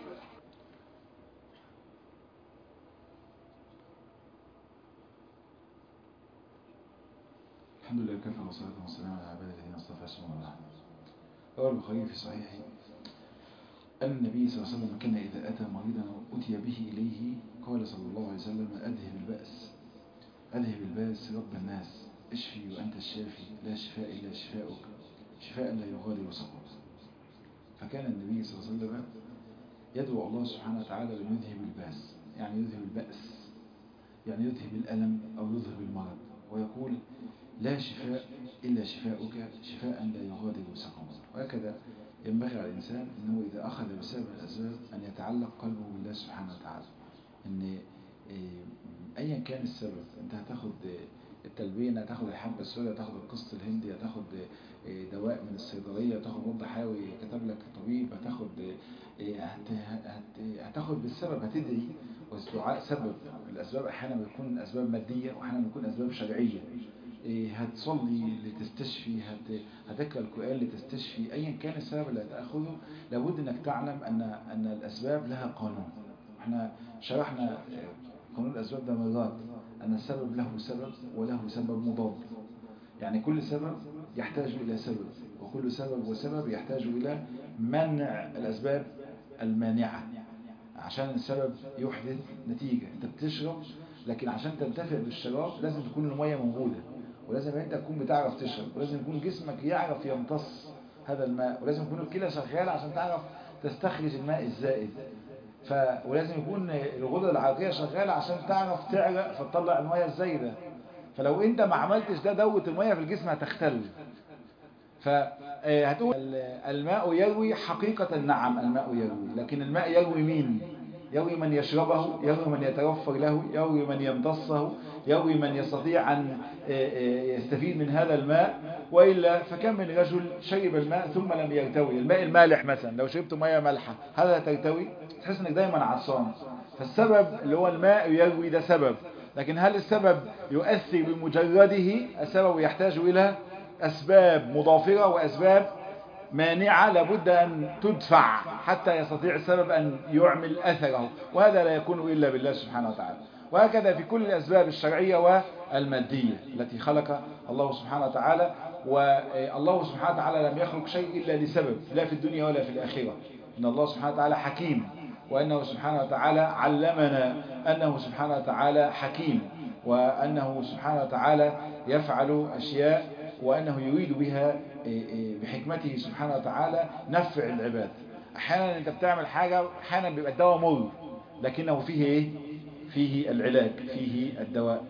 الحمد لله وكفى والصلاة والسلام على عباد الذين اصطفى اسمه الله روى البخاري في صحيحه أن النبي صلى الله عليه وسلم كان إذا أتى مريضا أتي به إليه قال صلى الله عليه وسلم أذهب البأس أذهب الباس رب الناس اشفي وأنت الشافي لا شفاء إلا شفاؤك شفاء لا يغادر سقما فكان النبي صلى الله عليه وسلم يدعو الله سبحانه وتعالى بأن يذهب الباس يعني يذهب البأس يعني يذهب الألم أو يذهب المرض ويقول لا شفاء إلا شفاؤك شفاء لا يغادر سقما وهكذا ينبغي على الإنسان أنه إذا أخذ بسبب الأسباب أن يتعلق قلبه بالله سبحانه وتعالى أن أيا كان السبب أنت هتاخد التلبينة هتاخد الحبة السوداء هتاخد القسط الهندي هتاخد دواء من الصيدلية هتاخد مضاد حيوي كتب لك طبيب هتاخد هتاخد بالسبب هتدعي والدعاء سبب الأسباب أحيانا بتكون أسباب مادية وأحيانا بتكون أسباب شرعية هتصلي لتستشفي هت... هتقرا القرآن لتستشفي أيا كان السبب اللي هتأخذه لابد أنك تعلم أن أن الأسباب لها قانون احنا شرحنا قانون الأسباب ده مرات أن السبب له سبب وله سبب مضاد يعني كل سبب يحتاج إلى سبب وكل سبب وسبب يحتاج إلى منع الأسباب المانعة عشان السبب يحدث نتيجة أنت بتشرب لكن عشان تنتفع بالشراب لازم تكون المية موجودة ولازم انت تكون بتعرف تشرب ولازم يكون جسمك يعرف يمتص هذا الماء ولازم يكون الكلى شغاله عشان تعرف تستخرج الماء الزائد ف... ولازم يكون الغدة العرقية شغالة عشان تعرف تعرق فتطلع المية الزايدة فلو انت ما عملتش ده دوة المية في الجسم هتختل فهتقول الماء يروي حقيقة نعم الماء يروي لكن الماء يروي مين يروي من يشربه يروي من يتوفر له يروي من يمتصه يروي من يستطيع أن يستفيد من هذا الماء وإلا فكم من رجل شرب الماء ثم لم يرتوي الماء المالح مثلا لو شربت مياه مالحة هذا ترتوي تحس انك دايما عطشان فالسبب اللي هو الماء يروي ده سبب لكن هل السبب يؤثر بمجرده السبب يحتاج إلى أسباب مضافرة وأسباب مانعة لابد أن تدفع حتى يستطيع السبب أن يعمل أثره وهذا لا يكون إلا بالله سبحانه وتعالى وهكذا في كل الأسباب الشرعية والمادية التي خلق الله سبحانه وتعالى والله سبحانه وتعالى لم يخلق شيء إلا لسبب لا في الدنيا ولا في الآخرة إن الله سبحانه وتعالى حكيم وأنه سبحانه وتعالى علمنا أنه سبحانه وتعالى حكيم وأنه سبحانه وتعالى يفعل أشياء وأنه يريد بها بحكمته سبحانه وتعالى نفع العباد أحيانا أنت بتعمل حاجة أحيانا بيبقى الدواء مر لكنه فيه إيه؟ فيه العلاج فيه الدواء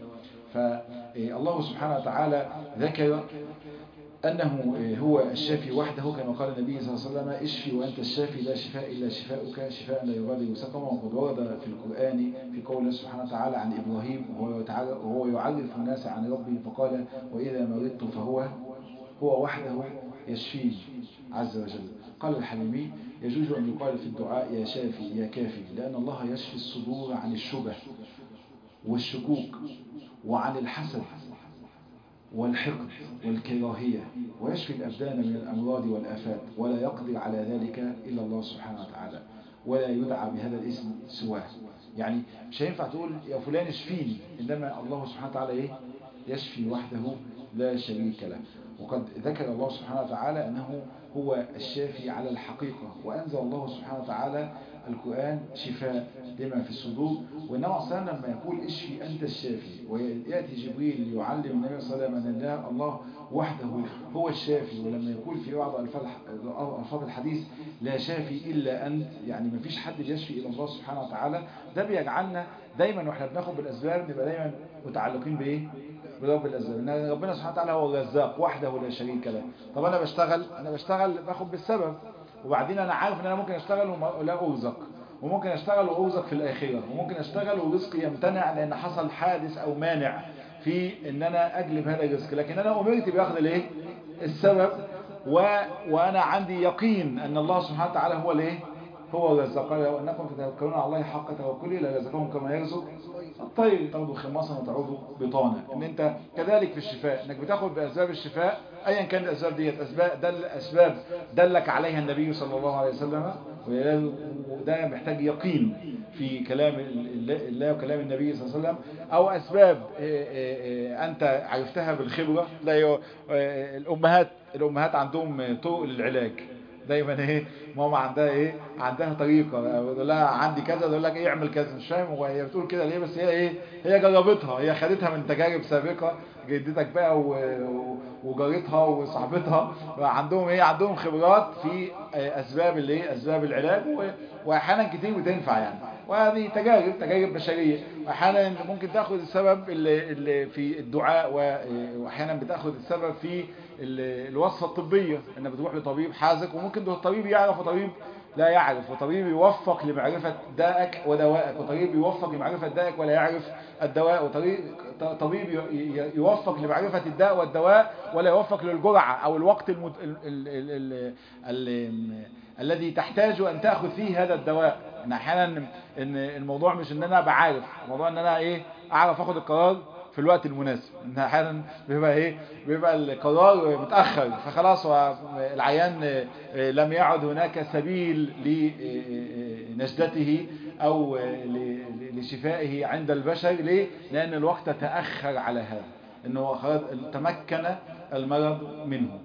فالله سبحانه وتعالى ذكر أنه هو الشافي وحده كما قال النبي صلى الله عليه وسلم اشفي وأنت الشافي لا شفاء إلا شفاؤك شفاء لا يغادر سقما وقد ورد في القرآن في قول الله سبحانه وتعالى عن إبراهيم وهو يعرف الناس عن ربه فقال وإذا مرضت فهو هو وحده يشفيه عز وجل قال الحليمي يجوز أن يقال في الدعاء يا شافي يا كافي لأن الله يشفي الصدور عن الشبه والشكوك وعن الحسد والحقد والكراهية ويشفي الأبدان من الأمراض والآفات ولا يقدر على ذلك إلا الله سبحانه وتعالى ولا يدعى بهذا الاسم سواه يعني مش هينفع تقول يا فلان اشفيني إنما الله سبحانه وتعالى إيه؟ يشفي وحده لا شريك له وقد ذكر الله سبحانه وتعالى أنه هو الشافي على الحقيقة وأنزل الله سبحانه وتعالى القرآن شفاء لما في الصدور والنبي صلى الله عليه وسلم لما يقول اشفي أنت الشافي ويأتي جبريل يعلم النبي صلى الله عليه وسلم أن الله, الله وحده هو الشافي ولما يقول في بعض ألفاظ الحديث لا شافي إلا أنت يعني ما فيش حد يشفي إلى الله سبحانه وتعالى ده بيجعلنا دايما واحنا بناخد بالأسباب نبقى دايما متعلقين بإيه؟ برب الأسباب إن ربنا سبحانه وتعالى هو الرزاق وحده لا شريك له طب أنا بشتغل أنا بشتغل باخد بالسبب وبعدين أنا عارف إن أنا ممكن أشتغل ولا أرزق وممكن أشتغل وأرزق في الآخرة وممكن أشتغل ورزقي يمتنع لأن حصل حادث أو مانع في إن أنا أجلب هذا الرزق لكن أنا أمرت بأخذ الإيه؟ السبب و... وأنا عندي يقين أن الله سبحانه وتعالى هو الإيه؟ هو الرزاق قال لو أنكم تتوكلون على الله حق توكله لرزقكم كما يرزق الطير تاخده خماصا وتعوده بطانا ان انت كذلك في الشفاء انك بتاخد باسباب الشفاء ايا كانت الاسباب ديت اسباب دل اسباب دلك عليها النبي صلى الله عليه وسلم وده محتاج يقين في كلام الله وكلام النبي صلى الله عليه وسلم او اسباب انت عرفتها بالخبره لا الامهات الامهات عندهم طرق للعلاج دايما ايه ماما عندها ايه عندها طريقه بقول لها عندي كذا تقول لك ايه اعمل كذا مش فاهم وهي بتقول كده ليه بس هي ايه هي جربتها هي خدتها من تجارب سابقه جدتك بقى وجارتها وصاحبتها عندهم ايه عندهم خبرات في اسباب الايه اسباب العلاج واحيانا كتير بتنفع يعني وهذه تجارب تجارب بشريه واحيانا ممكن تاخد السبب اللي, اللي في الدعاء واحيانا بتاخد السبب في الوصفه الطبيه انك بتروح لطبيب حاذق وممكن الطبيب يعرف وطبيب لا يعرف وطبيب يوفق لمعرفة دائك ودوائك وطبيب يوفق لمعرفة دائك ولا يعرف الدواء وطبيب يوفق لمعرفة الداء والدواء ولا يوفق للجرعة أو الوقت المد... ال... ال... ال... ال... الذي تحتاج أن تأخذ فيه هذا الدواء إن أحيانا إن الموضوع مش إن أنا بعرف الموضوع إن أنا إيه أعرف أخذ القرار في الوقت المناسب ان احيانا بيبقى ايه بيبقى القرار متاخر فخلاص العيان لم يعد هناك سبيل لنجدته او لشفائه عند البشر ليه لان الوقت تاخر على هذا انه تمكن المرض منه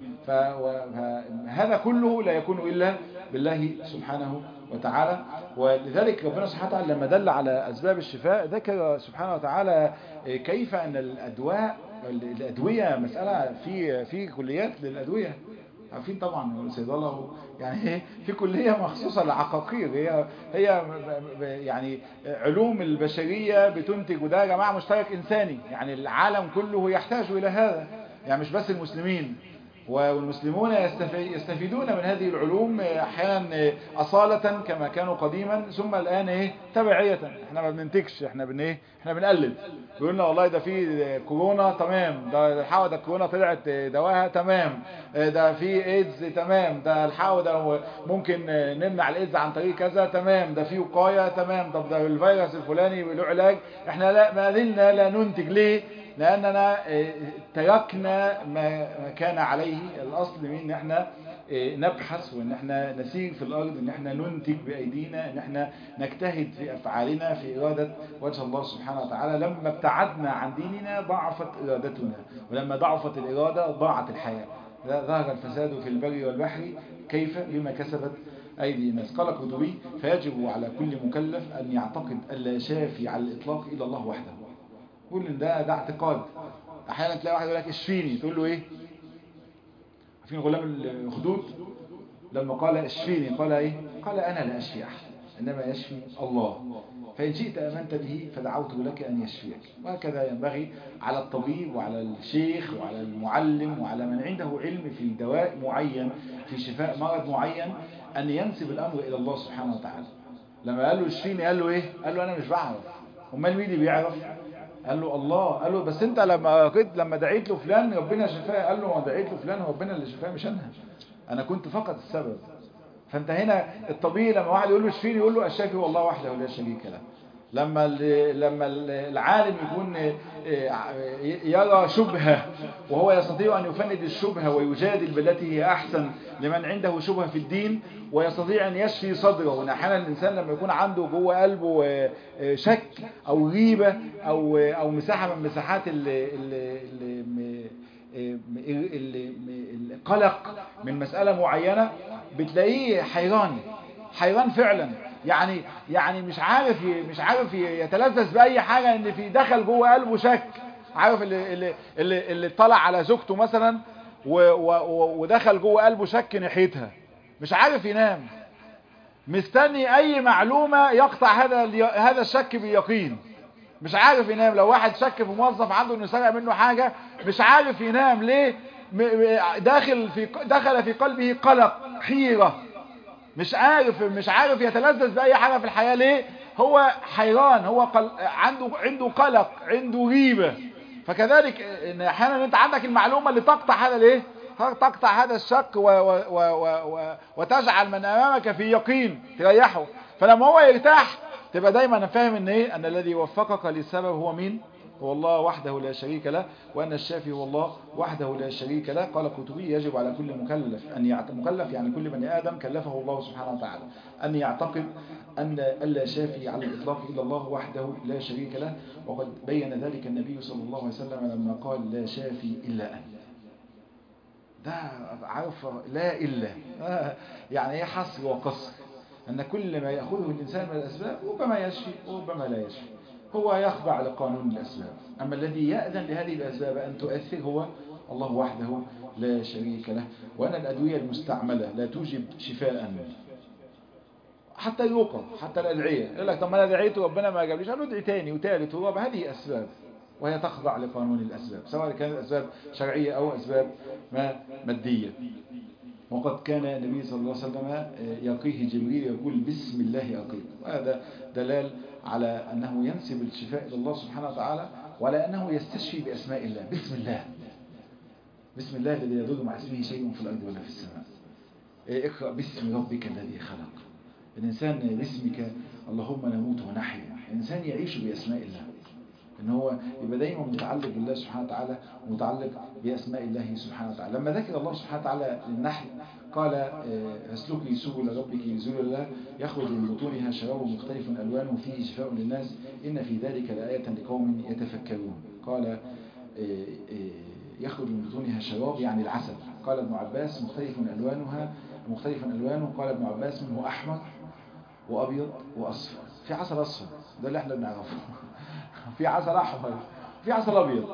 فهذا كله لا يكون الا بالله سبحانه وتعالى ولذلك ربنا سبحانه وتعالى لما دل على أسباب الشفاء ذكر سبحانه وتعالى كيف أن الأدواء الأدوية مسألة في في كليات للأدوية عارفين طبعا الصيدله يعني في كليه مخصوصه للعقاقير هي هي يعني علوم البشريه بتنتج وده يا جماعه مشترك انساني يعني العالم كله يحتاج الى هذا يعني مش بس المسلمين والمسلمون يستفيدون من هذه العلوم احيانا اصالة كما كانوا قديما ثم الان ايه تبعية احنا ما بننتجش احنا بن ايه احنا بنقلد بيقولنا والله ده في كورونا تمام ده الحقوا ده الكورونا طلعت دواها تمام ده في ايدز تمام ده الحقوا ده ممكن نمنع الايدز عن طريق كذا تمام ده في وقاية تمام طب ده الفيروس الفلاني له علاج احنا لا ما زلنا لا ننتج ليه لأننا تركنا ما كان عليه الأصل من ان احنا نبحث وان احنا نسير في الأرض ان احنا ننتج بأيدينا ان احنا نجتهد في أفعالنا في إرادة وجه الله سبحانه وتعالى لما ابتعدنا عن ديننا ضعفت إرادتنا ولما ضعفت الإرادة ضاعت الحياة ظهر الفساد في البر والبحر كيف بما كسبت أيدي الناس قال قرطبي فيجب على كل مكلف أن يعتقد ألا شافي على الإطلاق إلا الله وحده يقول ان ده ده اعتقاد احيانا تلاقي واحد يقول لك اشفيني تقول له ايه عارفين غلام الخدود لما قال اشفيني قال ايه قال انا لا اشفي احد انما يشفي الله فإن شئت أمنت به فدعوت لك أن يشفيك وهكذا ينبغي على الطبيب وعلى الشيخ وعلى المعلم وعلى من عنده علم في دواء معين في شفاء مرض معين أن ينسب الأمر إلى الله سبحانه وتعالى لما قال له اشفيني قال له إيه قال له أنا مش بعرف امال مين اللي بيعرف قال له الله قال له بس انت لما قلت لما دعيت له فلان ربنا شفاه قال له ما دعيت له فلان ربنا اللي شفاه مش انا انا كنت فقط السبب فانت هنا الطبيعي لما واحد يقول له اشفيني يقول له الشافي والله وحده لا شريك له لما لما العالم يكون يرى شبهة وهو يستطيع أن يفند الشبهة ويجادل بالتي هي أحسن لمن عنده شبهة في الدين ويستطيع أن يشفي صدره أحيانا الإنسان لما يكون عنده جوه قلبه شك أو غيبة أو أو مساحة من مساحات القلق من مسألة معينة بتلاقيه حيران حيران فعلا يعني يعني مش عارف مش عارف يتلذذ باي حاجه ان في دخل جوه قلبه شك عارف اللي اللي اللي, اللي طلع على زوجته مثلا و و ودخل جوه قلبه شك ناحيتها مش عارف ينام مستني اي معلومه يقطع هذا هذا الشك باليقين مش عارف ينام لو واحد شك في موظف عنده انه سرق منه حاجه مش عارف ينام ليه داخل في دخل في قلبه قلق حيره مش عارف مش عارف يتلذذ باي حاجه في الحياه ليه هو حيران هو قل... عنده عنده قلق عنده ريبه فكذلك ان احيانا انت عندك المعلومه اللي تقطع هذا الايه تقطع هذا الشك و... و... و... و... وتجعل من امامك في يقين تريحه فلما هو يرتاح تبقى دايما فاهم ان ايه ان الذي وفقك للسبب هو مين هو الله وحده لا شريك له وأن الشافي هو الله وحده لا شريك له قال القرطبي يجب على كل مكلف أن يعت... مكلف يعني كل بني آدم كلفه الله سبحانه وتعالى أن يعتقد أن ألا شافي على الإطلاق إلا الله وحده لا شريك له وقد بين ذلك النبي صلى الله عليه وسلم لما قال لا شافي إلا أن ده عارف لا إلا يعني ايه حصر وقصر أن كل ما يأخذه الإنسان من الأسباب ربما يشفي وربما لا يشفي هو يخضع لقانون الأسباب أما الذي يأذن لهذه الأسباب أن تؤثر هو الله وحده لا شريك له وأن الأدوية المستعملة لا توجب شفاء حتى يوقف حتى الأدعية يقول لك طب ما أنا دعيت ربنا ما جابليش أنا ادعي تاني وتالت ورابع هذه أسباب وهي تخضع لقانون الأسباب سواء كانت أسباب شرعية أو أسباب ما مادية وقد كان النبي صلى الله عليه وسلم يقيه جبريل يقول بسم الله أقيم وهذا دلال على أنه ينسب الشفاء إلى الله سبحانه وتعالى وعلى أنه يستشفي بأسماء الله بسم الله بسم الله الذي يضر مع اسمه شيء في الأرض ولا في السماء اقرأ باسم ربك الذي خلق الإنسان باسمك اللهم نموت ونحيا الإنسان يعيش بأسماء الله ان هو يبقى دايما متعلق بالله سبحانه وتعالى ومتعلق بأسماء الله سبحانه وتعالى لما ذكر الله سبحانه وتعالى للنحل قال اسلكي سبل ربك ذللا يخرج من بطونها شراب مختلف ألوانه فيه شفاء للناس إن في ذلك لآية لقوم يتفكرون قال يخرج من بطونها شراب يعني العسل قال ابن عباس مختلف ألوانها مختلف ألوانه قال ابن عباس منه أحمر وأبيض وأصفر في عسل أصفر ده اللي احنا بنعرفه في عسل أحمر في عسل أبيض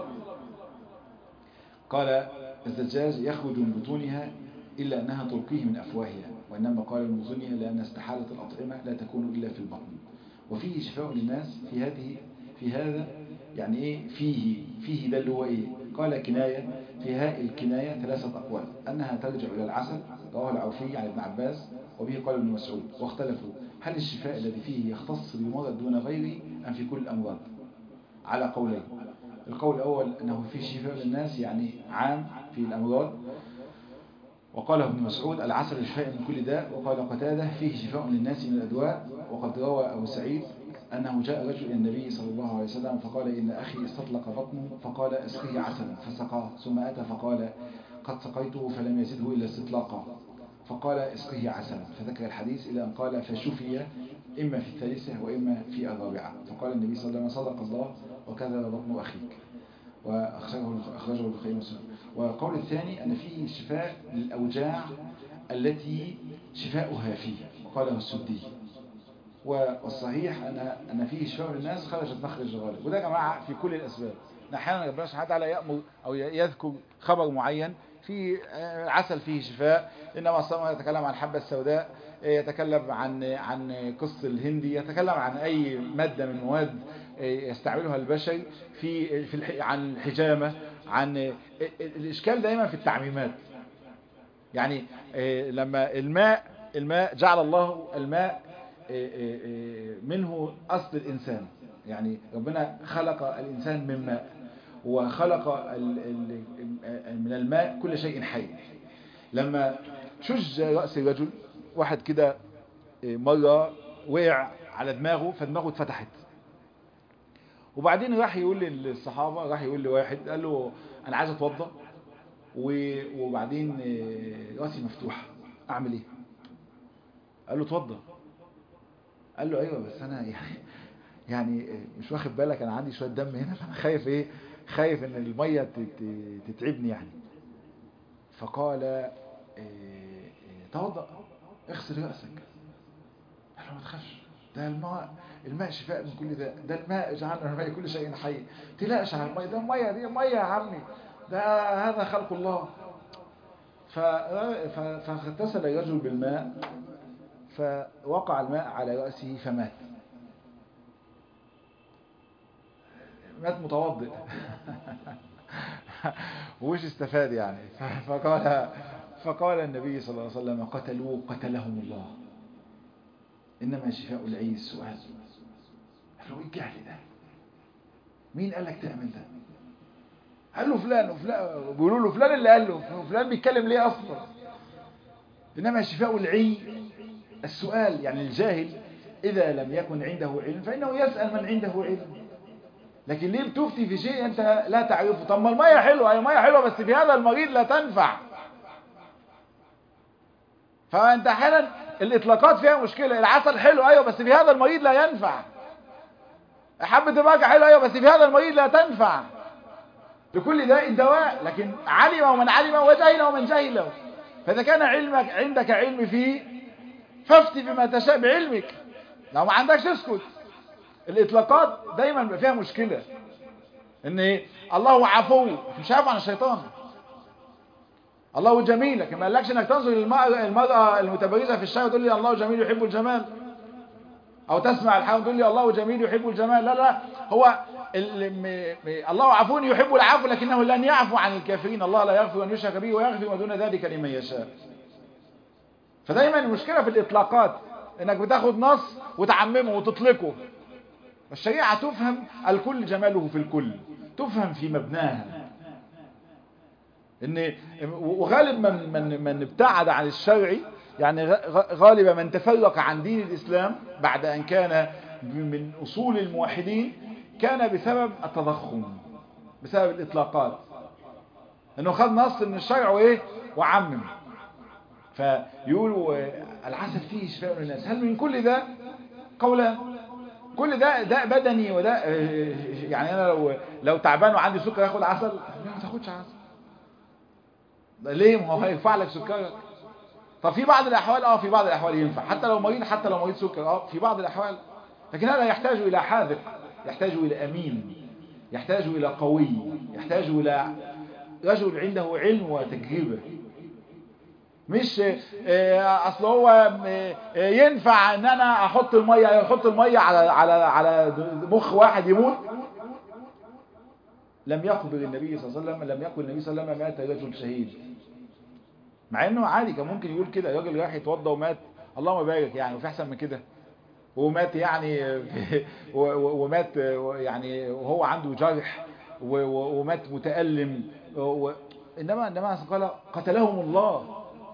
قال الزجاج يخرج من بطونها إلا أنها تلقيه من أفواهها وإنما قال من بطونها لأن استحالة الأطعمة لا تكون إلا في البطن وفيه شفاء للناس في هذه في هذا يعني إيه فيه فيه ده اللي هو إيه قال كناية في هاء الكناية ثلاثة أقوال أنها ترجع إلى العسل رواه العوفي عن ابن عباس وبه قال ابن مسعود واختلفوا هل الشفاء الذي فيه يختص بمرض دون غيره أم في كل الأمراض على قولين القول الأول أنه فيه شفاء للناس يعني عام في الأمراض وقال ابن مسعود العسل شفاء من كل داء وقال قتاده فيه شفاء للناس من الأدواء وقد روى أبو سعيد أنه جاء رجل إلى النبي صلى الله عليه وسلم فقال إن أخي استطلق بطنه فقال أسقيه عسلا فسقاه ثم أتى فقال قد سقيته فلم يزده إلا استطلاقا فقال اسقيه عسلا فذكر الحديث إلى أن قال فشفي إما في الثالثة وإما في الرابعة فقال النبي صلى الله عليه وسلم صدق الله وكذب بطن أخيك وأخرجه أخرجه البخاري ومسلم والقول الثاني أن فيه شفاء للأوجاع التي شفاؤها فيه وقاله السدي والصحيح أن أن فيه شفاء للناس خرجت مخرج الغالب وده يا جماعة في كل الأسباب أحيانا ربنا سبحانه وتعالى يأمر أو يذكر خبر معين في عسل فيه شفاء إنما الصلاة يتكلم عن الحبة السوداء يتكلم عن عن قص الهندي يتكلم عن أي مادة من مواد يستعملها البشر في في عن الحجامة عن الإشكال دايما في التعميمات يعني لما الماء الماء جعل الله الماء منه أصل الإنسان يعني ربنا خلق الإنسان من ماء وخلق من الماء كل شيء حي لما شج رأس الرجل واحد كده مرة وقع على دماغه فدماغه اتفتحت وبعدين راح يقول للصحابة راح يقول لواحد قال له أنا عايز أتوضى وبعدين راسي مفتوحة أعمل إيه قال له اتوضى قال له أيوة بس أنا يعني يعني مش واخد بالك أنا عندي شوية دم هنا فأنا خايف إيه خايف إن المية تتعبني يعني فقال توضأ اغسل رأسك قال له ما تخافش ده الماء الماء شفاء من كل ده ده الماء جعلنا من الماء كل شيء حي تلاقش على الماء ده ميه دي ميه يا عمي ده هذا خلق الله فاغتسل الرجل بالماء فوقع الماء على رأسه فمات مات متوضئ وش استفاد يعني فقال فقال النبي صلى الله عليه وسلم قتلوه قتلهم الله إنما شفاء العي السؤال قال له ايه الجهل ده مين قال لك تعمل ده قال له فلان وفلان بيقولوا له فلان اللي قال له فلان بيتكلم ليه اصلا انما شفاء العي السؤال يعني الجاهل اذا لم يكن عنده علم فانه يسال من عنده علم لكن ليه بتفتي في شيء انت لا تعرفه طب ما الميه حلوه هي ميه حلوه بس في هذا المريض لا تنفع فانت احيانا الاطلاقات فيها مشكله العسل حلو ايوه بس في هذا المريض لا ينفع حبه البركه حلوه ايوه بس في هذا المريض لا تنفع لكل داء دواء لكن علم ومن علم وجهل ومن جهل فإذا كان علمك عندك علم فيه فافتي بما تشاء بعلمك لو ما عندكش اسكت الإطلاقات دايما بيبقى فيها مشكلة ان ايه الله عفو مش عارف عن الشيطان الله جميل لكن ما قالكش انك تنظر للمرأة المرأة المتبرزة في الشارع تقول لي الله جميل يحب الجمال او تسمع الحال تقول لي الله جميل يحب الجمال لا لا هو الله عفو يحب العفو لكنه لن يعفو عن الكافرين الله لا يغفر أن يشرك به ويغفر ما دون ذلك لمن يشاء فدايما المشكلة في الإطلاقات انك بتاخد نص وتعممه وتطلقه الشريعة تفهم الكل جماله في الكل تفهم في مبناها ان وغالب من من من ابتعد عن الشرع يعني غالب من تفرق عن دين الإسلام بعد أن كان من أصول الموحدين كان بسبب التضخم بسبب الإطلاقات أنه خد نص من الشرع وإيه وعمم فيقولوا العسل فيه شفاء للناس هل من كل ده قولا كل ده ده بدني وده يعني أنا لو لو تعبان وعندي سكر اخد عسل لا ما تاخدش عسل ليه ما هو هيرفع لك سكرك طب في بعض الأحوال اه في بعض الأحوال ينفع حتى لو مريض حتى لو مريض سكر اه في بعض الأحوال لكن هذا يحتاج إلى حاذق يحتاج إلى أمين يحتاج إلى قوي يحتاج إلى رجل عنده علم وتجربة مش اصل هو ينفع ان انا احط الميه احط الميه على على على مخ واحد يموت لم يخبر النبي صلى الله عليه وسلم لم يقل النبي صلى الله عليه وسلم مات رجل شهيد مع انه عادي كان ممكن يقول كده راجل راح يتوضى ومات اللهم بارك يعني وفي احسن من كده ومات يعني ومات يعني وهو عنده جرح ومات متألم انما انما قال قتلهم الله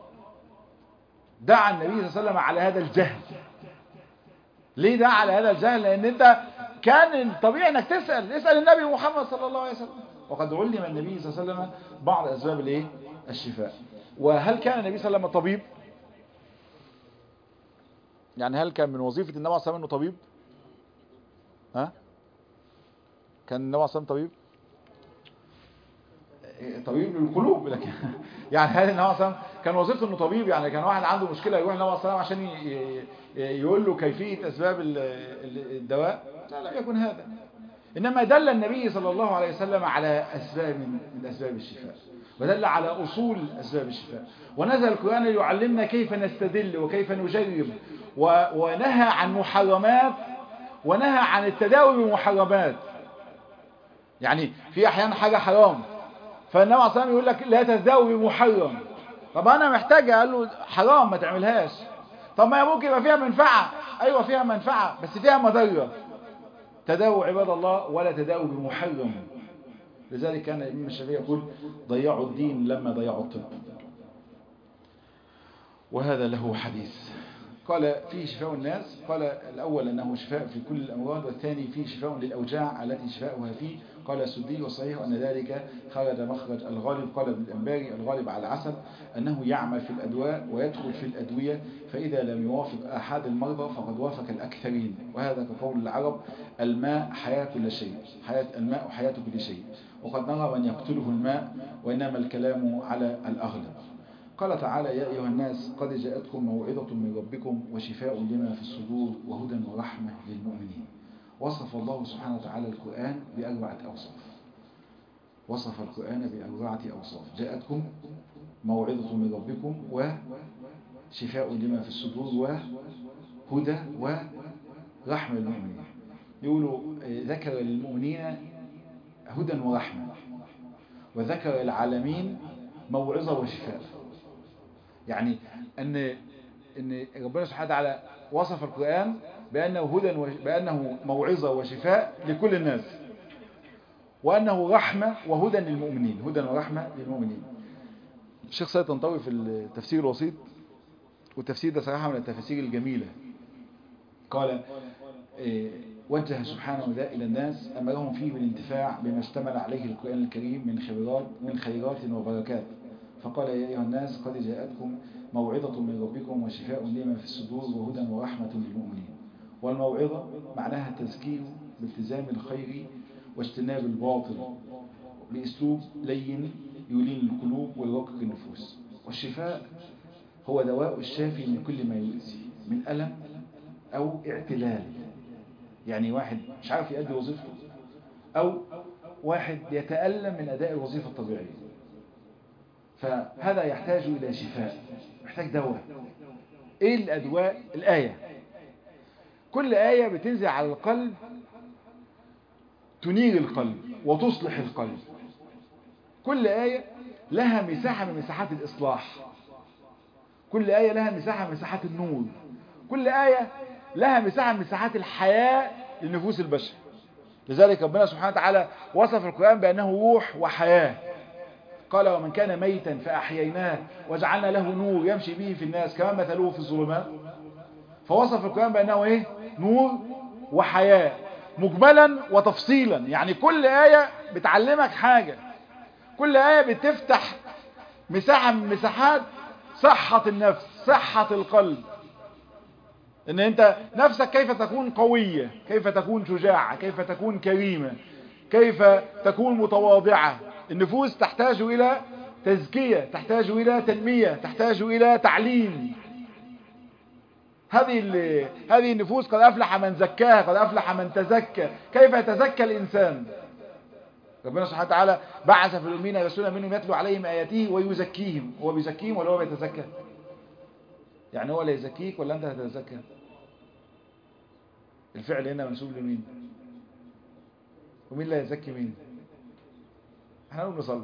دعا النبي صلى الله عليه وسلم على هذا الجهل ليه دعا على هذا الجهل لان انت كان طبيعي انك تسأل اسأل النبي محمد صلى الله عليه وسلم وقد علم النبي صلى الله عليه وسلم بعض اسباب الايه الشفاء وهل كان النبي صلى الله عليه وسلم طبيب يعني هل كان من وظيفة النبي صلى الله عليه وسلم انه طبيب ها كان النبي صلى الله عليه وسلم طبيب طبيب للقلوب لكن يعني هل النبي صلى الله عليه وسلم كان وظيفته انه طبيب يعني كان واحد عنده مشكلة يروح النبي صلى الله عليه وسلم عشان يقول له كيفية اسباب الدواء لا لا يكن هذا انما دل النبي صلى الله عليه وسلم على اسباب من اسباب الشفاء ودل على أصول أسباب الشفاء ونزل القرآن يعلمنا كيف نستدل وكيف نجرب ونهى عن محرمات ونهى عن التداوي بمحرمات يعني في أحيانا حاجة حرام فالنبي عليه الصلاة يقول لك لا تتداوي بمحرم طب أنا محتاج قال له حرام ما تعملهاش طب ما ممكن يبقى فيها منفعة أيوة فيها منفعة بس فيها مضرة تداووا عباد الله ولا تداووا بمحرم لذلك كان الإمام الشافعي يقول ضيعوا الدين لما ضيعوا الطب وهذا له حديث قال فيه شفاء الناس قال الأول أنه شفاء في كل الأمراض والثاني فيه شفاء للأوجاع التي شفاؤها فيه قال السدي وصحيح أن ذلك خرج مخرج الغالب قال ابن الأنباري الغالب على العسل أنه يعمل في الأدواء ويدخل في الأدوية فإذا لم يوافق أحد المرضى فقد وافق الأكثرين وهذا كقول العرب الماء حياة كل شيء حياة الماء حياة كل شيء وقد نرى من يقتله الماء وإنما الكلام على الأغلب قال تعالى يا أيها الناس قد جاءتكم موعظة من ربكم وشفاء لما في الصدور وهدى ورحمة للمؤمنين وصف الله سبحانه وتعالى القرآن بأربعة أوصاف وصف القرآن بأربعة أوصاف جاءتكم موعظة من ربكم وشفاء لما في الصدور وهدى ورحمة للمؤمنين يقولوا ذكر للمؤمنين هدى ورحمة وذكر العالمين موعظة وشفاء يعني أن أن ربنا سبحانه وتعالى وصف القرآن بأنه هدى وش... بأنه موعظة وشفاء لكل الناس وأنه رحمة وهدى للمؤمنين هدى ورحمة للمؤمنين الشيخ سيد طنطاوي في التفسير الوسيط والتفسير ده صراحة من التفاسير الجميلة قال إيه وجه سبحانه ذا إلى الناس أمرهم فيه بالانتفاع بما اشتمل عليه القرآن الكريم من خيرات من خيرات وبركات فقال يا أيها الناس قد جاءتكم موعظة من ربكم وشفاء لما في الصدور وهدى ورحمة للمؤمنين والموعظة معناها التزكير بالتزام الخير واجتناب الباطل بأسلوب لين يلين القلوب ويرقق النفوس والشفاء هو دواء الشافي من كل ما يؤذي من ألم أو اعتلال يعني واحد مش عارف يؤدي وظيفته أو واحد يتألم من أداء الوظيفة الطبيعية فهذا يحتاج إلى شفاء محتاج دواء إيه الأدواء الآية كل آية بتنزل على القلب تنير القلب وتصلح القلب كل آية لها مساحة من مساحات الإصلاح كل آية لها مساحة من مساحات النور كل آية لها مساحة من مساحات الحياة لنفوس البشر لذلك ربنا سبحانه وتعالى وصف القرآن بأنه روح وحياة قال ومن كان ميتا فأحييناه وجعلنا له نور يمشي به في الناس كما مثلوه في الظلمات فوصف القرآن بأنه إيه؟ نور وحياة مجملا وتفصيلا يعني كل آية بتعلمك حاجة كل آية بتفتح مساحة من مساحات صحة النفس صحة القلب ان انت نفسك كيف تكون قوية كيف تكون شجاعة كيف تكون كريمة كيف تكون متواضعة النفوس تحتاج الى تزكية تحتاج الى تنمية تحتاج الى تعليم هذه هذه النفوس قد افلح من زكاها قد افلح من تزكى كيف يتزكى الانسان ربنا سبحانه وتعالى بعث في الأمين رسولا منهم يتلو عليهم آياته ويزكيهم هو بيزكيهم ولا هو بيتزكى يعني هو لا يزكيك ولا أنت هتتزكى الفعل هنا منسوب لمين ومين لا يزكي مين احنا نقوم نصلي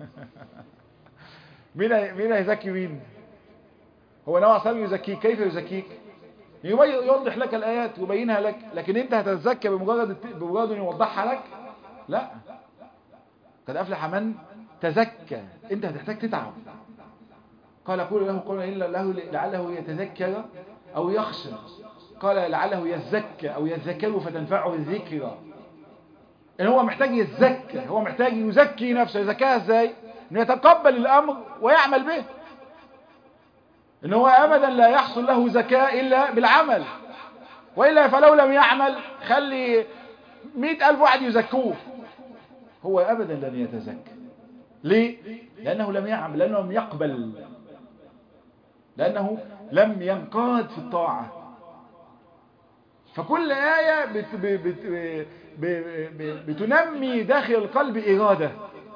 مين مين هيزكي مين هو نوع صلي يزكيك كيف يزكيك يوضح لك الآيات ويبينها لك لكن انت هتتزكى بمجرد بمجرد ان يوضحها لك لا قد أفلح من تزكى انت هتحتاج تتعب قال قول له قولا إلا له لعله يتذكر أو يخشى قال لعله يزكى أو يذكر فتنفعه الذكرى إن هو محتاج يتزكى هو محتاج يزكي نفسه يزكاها ازاي انه يتقبل الأمر ويعمل به إن هو أبدا لا يحصل له زكاة إلا بالعمل وإلا فلو لم يعمل خلي مئة ألف واحد يزكوه هو أبدا لن يتزكى ليه؟ لأنه لم يعمل لأنه لم يقبل لأنه لم ينقاد في الطاعة فكل آية بت بت بت بتنمي داخل القلب إرادة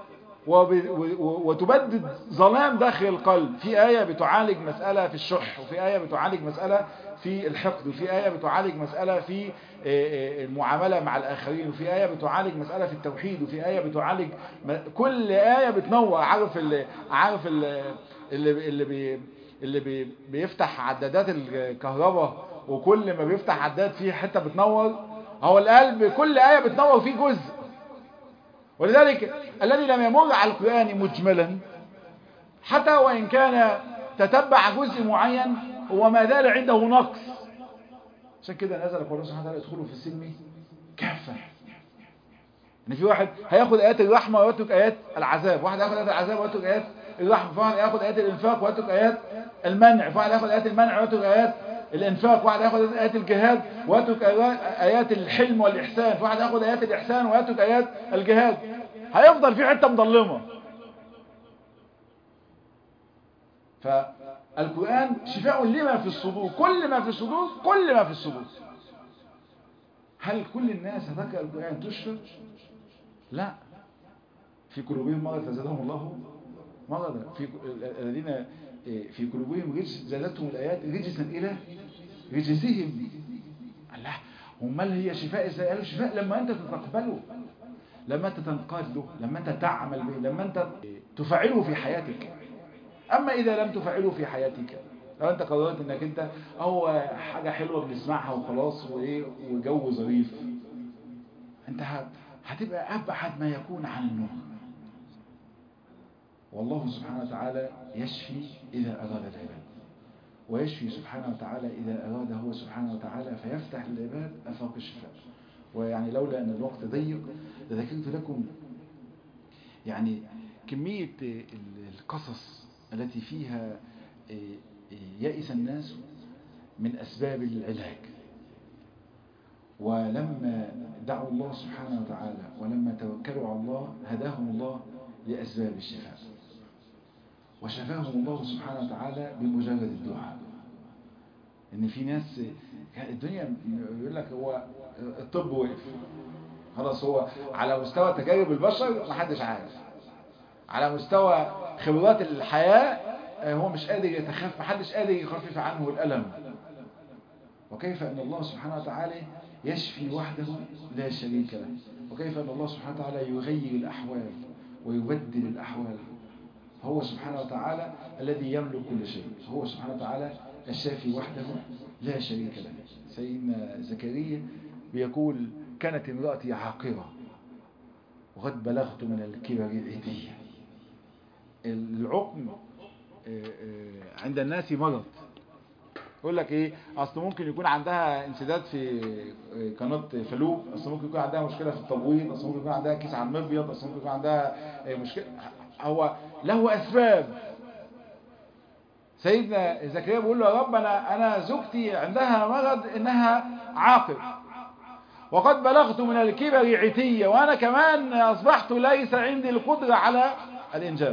وتبدد ظلام داخل القلب في آية بتعالج مسألة في الشح وفي آية بتعالج مسألة في الحقد وفي آية بتعالج مسألة في المعاملة مع الآخرين وفي آية بتعالج مسألة في التوحيد وفي آية بتعالج كل آية بتنور عارف اللي عارف اللي اللي بي اللي بي بيفتح عدادات الكهرباء وكل ما بيفتح عداد فيه حتة بتنور هو القلب كل آية بتنور فيه جزء ولذلك الذي لم يمر على القرآن مجملا حتى وإن كان تتبع جزء معين هو ما زال عنده نقص عشان كده نزل قول سبحانه وتعالى يدخلوا في السلم كافة ان في واحد هياخد ايات الرحمة ويترك ايات العذاب واحد هياخد ايات العذاب ويترك ايات الرحمة فواحد هياخد ايات الانفاق ويترك ايات المنع فواحد هياخد ايات المنع ويترك ايات الانفاق واحد هياخد ايات الجهاد ويترك ايات الحلم والاحسان فواحد هياخد ايات الاحسان ويترك ايات الجهاد هيفضل في حتة مظلمة فالقرآن شفاء لما في الصدور كل ما في الصدور كل ما في الصدور هل كل الناس هتقرأ القرآن تشفى؟ لا في قلوبهم مرض فزادهم الله مرضا في الذين في قلوبهم رجس زادتهم الآيات رجسا إلى رجسهم الله امال هي شفاء ازاي قالوا شفاء لما انت تتقبله لما انت تنقاد له لما انت تعمل به لما انت تفعله في حياتك اما اذا لم تفعله في حياتك لو انت قررت انك انت هو حاجة حلوة بنسمعها وخلاص وايه وجو ظريف انت هتبقى ابعد ما يكون عن النور والله سبحانه وتعالى يشفي اذا اراد العباد ويشفي سبحانه وتعالى إذا أراد هو سبحانه وتعالى فيفتح للعباد أفاق الشفاء ويعني لولا أن الوقت ضيق لذكرت لكم يعني كمية القصص التي فيها يئس الناس من أسباب العلاج ولما دعوا الله سبحانه وتعالى ولما توكلوا على الله هداهم الله لأسباب الشفاء وشفاهم الله سبحانه وتعالى بمجرد الدعاء ان في ناس الدنيا يقول لك هو الطب وقف خلاص هو على مستوى تجارب البشر محدش عارف على مستوى خبرات الحياة هو مش قادر يتخفف محدش قادر يخفف عنه الألم وكيف أن الله سبحانه وتعالى يشفي وحده لا شريك له وكيف أن الله سبحانه وتعالى يغير الأحوال ويبدل الأحوال هو سبحانه وتعالى الذي يملك كل شيء هو سبحانه وتعالى الشافي وحده لا شريك له سيدنا زكريا بيقول كانت امرأتي عاقرة وقد بلغت من الكبر العتية العقم عند الناس مرض يقول لك ايه اصل ممكن يكون عندها انسداد في قناه فلوب اصل ممكن يكون عندها مشكله في التبويض اصل ممكن يكون عندها كيس على المبيض اصل ممكن يكون عندها مشكله هو له اسباب سيدنا زكريا بيقول له يا رب انا انا زوجتي عندها مرض انها عاقر وقد بلغت من الكبر عتيه وانا كمان اصبحت ليس عندي القدره على الانجاب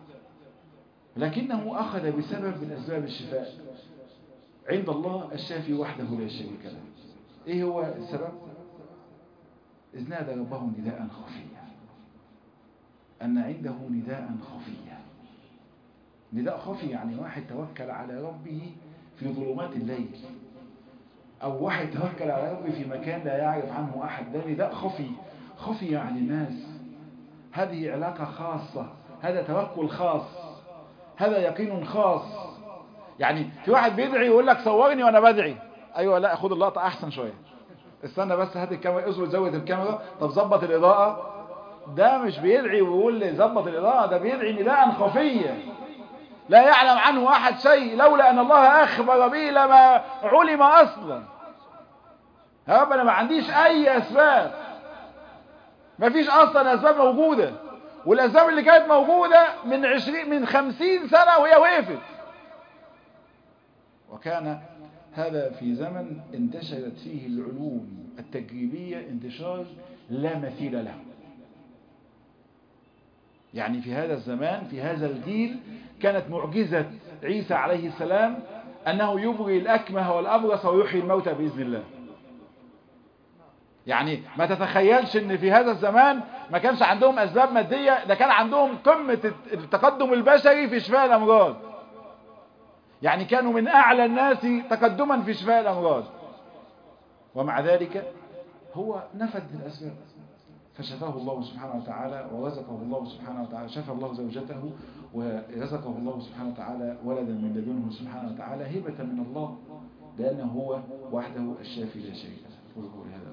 لكنه اخذ بسبب من اسباب الشفاء عند الله الشافي وحده لا شريك له ايه هو السبب اذ نادى ربه نداء خفيا ان عنده نداء خفيا نداء خفي يعني واحد توكل على ربه في ظلمات الليل او واحد توكل على ربه في مكان لا يعرف عنه احد ده نداء خفي خفي عن الناس هذه علاقة خاصة هذا توكل خاص هذا يقين خاص يعني في واحد بيدعي يقول لك صورني وانا بدعي ايوه لا خد اللقطة احسن شوية استنى بس هات الكاميرا اظبط زود الكاميرا طب ظبط الاضاءة ده مش بيدعي ويقول لي ظبط الاضاءة ده بيدعي نداء خفيا لا يعلم عنه احد شيء لولا ان الله اخبر به لما علم اصلا يا رب انا ما عنديش اي اسباب ما فيش اصلا اسباب موجودة والاسباب اللي كانت موجودة من عشرين من خمسين سنة وهي وقفت وكان هذا في زمن انتشرت فيه العلوم التجريبية انتشار لا مثيل له يعني في هذا الزمان في هذا الجيل كانت معجزة عيسى عليه السلام أنه يبري الأكمه والأبرص ويحيي الموتى بإذن الله يعني ما تتخيلش ان في هذا الزمان ما كانش عندهم اسباب مادية ده كان عندهم قمة التقدم البشري في شفاء الامراض يعني كانوا من اعلى الناس تقدما في شفاء الامراض ومع ذلك هو نفذ الاسباب فشفاه الله سبحانه وتعالى ورزقه الله سبحانه وتعالى شفى الله زوجته ورزقه الله سبحانه وتعالى ولدا من لدنه سبحانه وتعالى هبة من الله لأنه هو وحده الشافي لا شريك له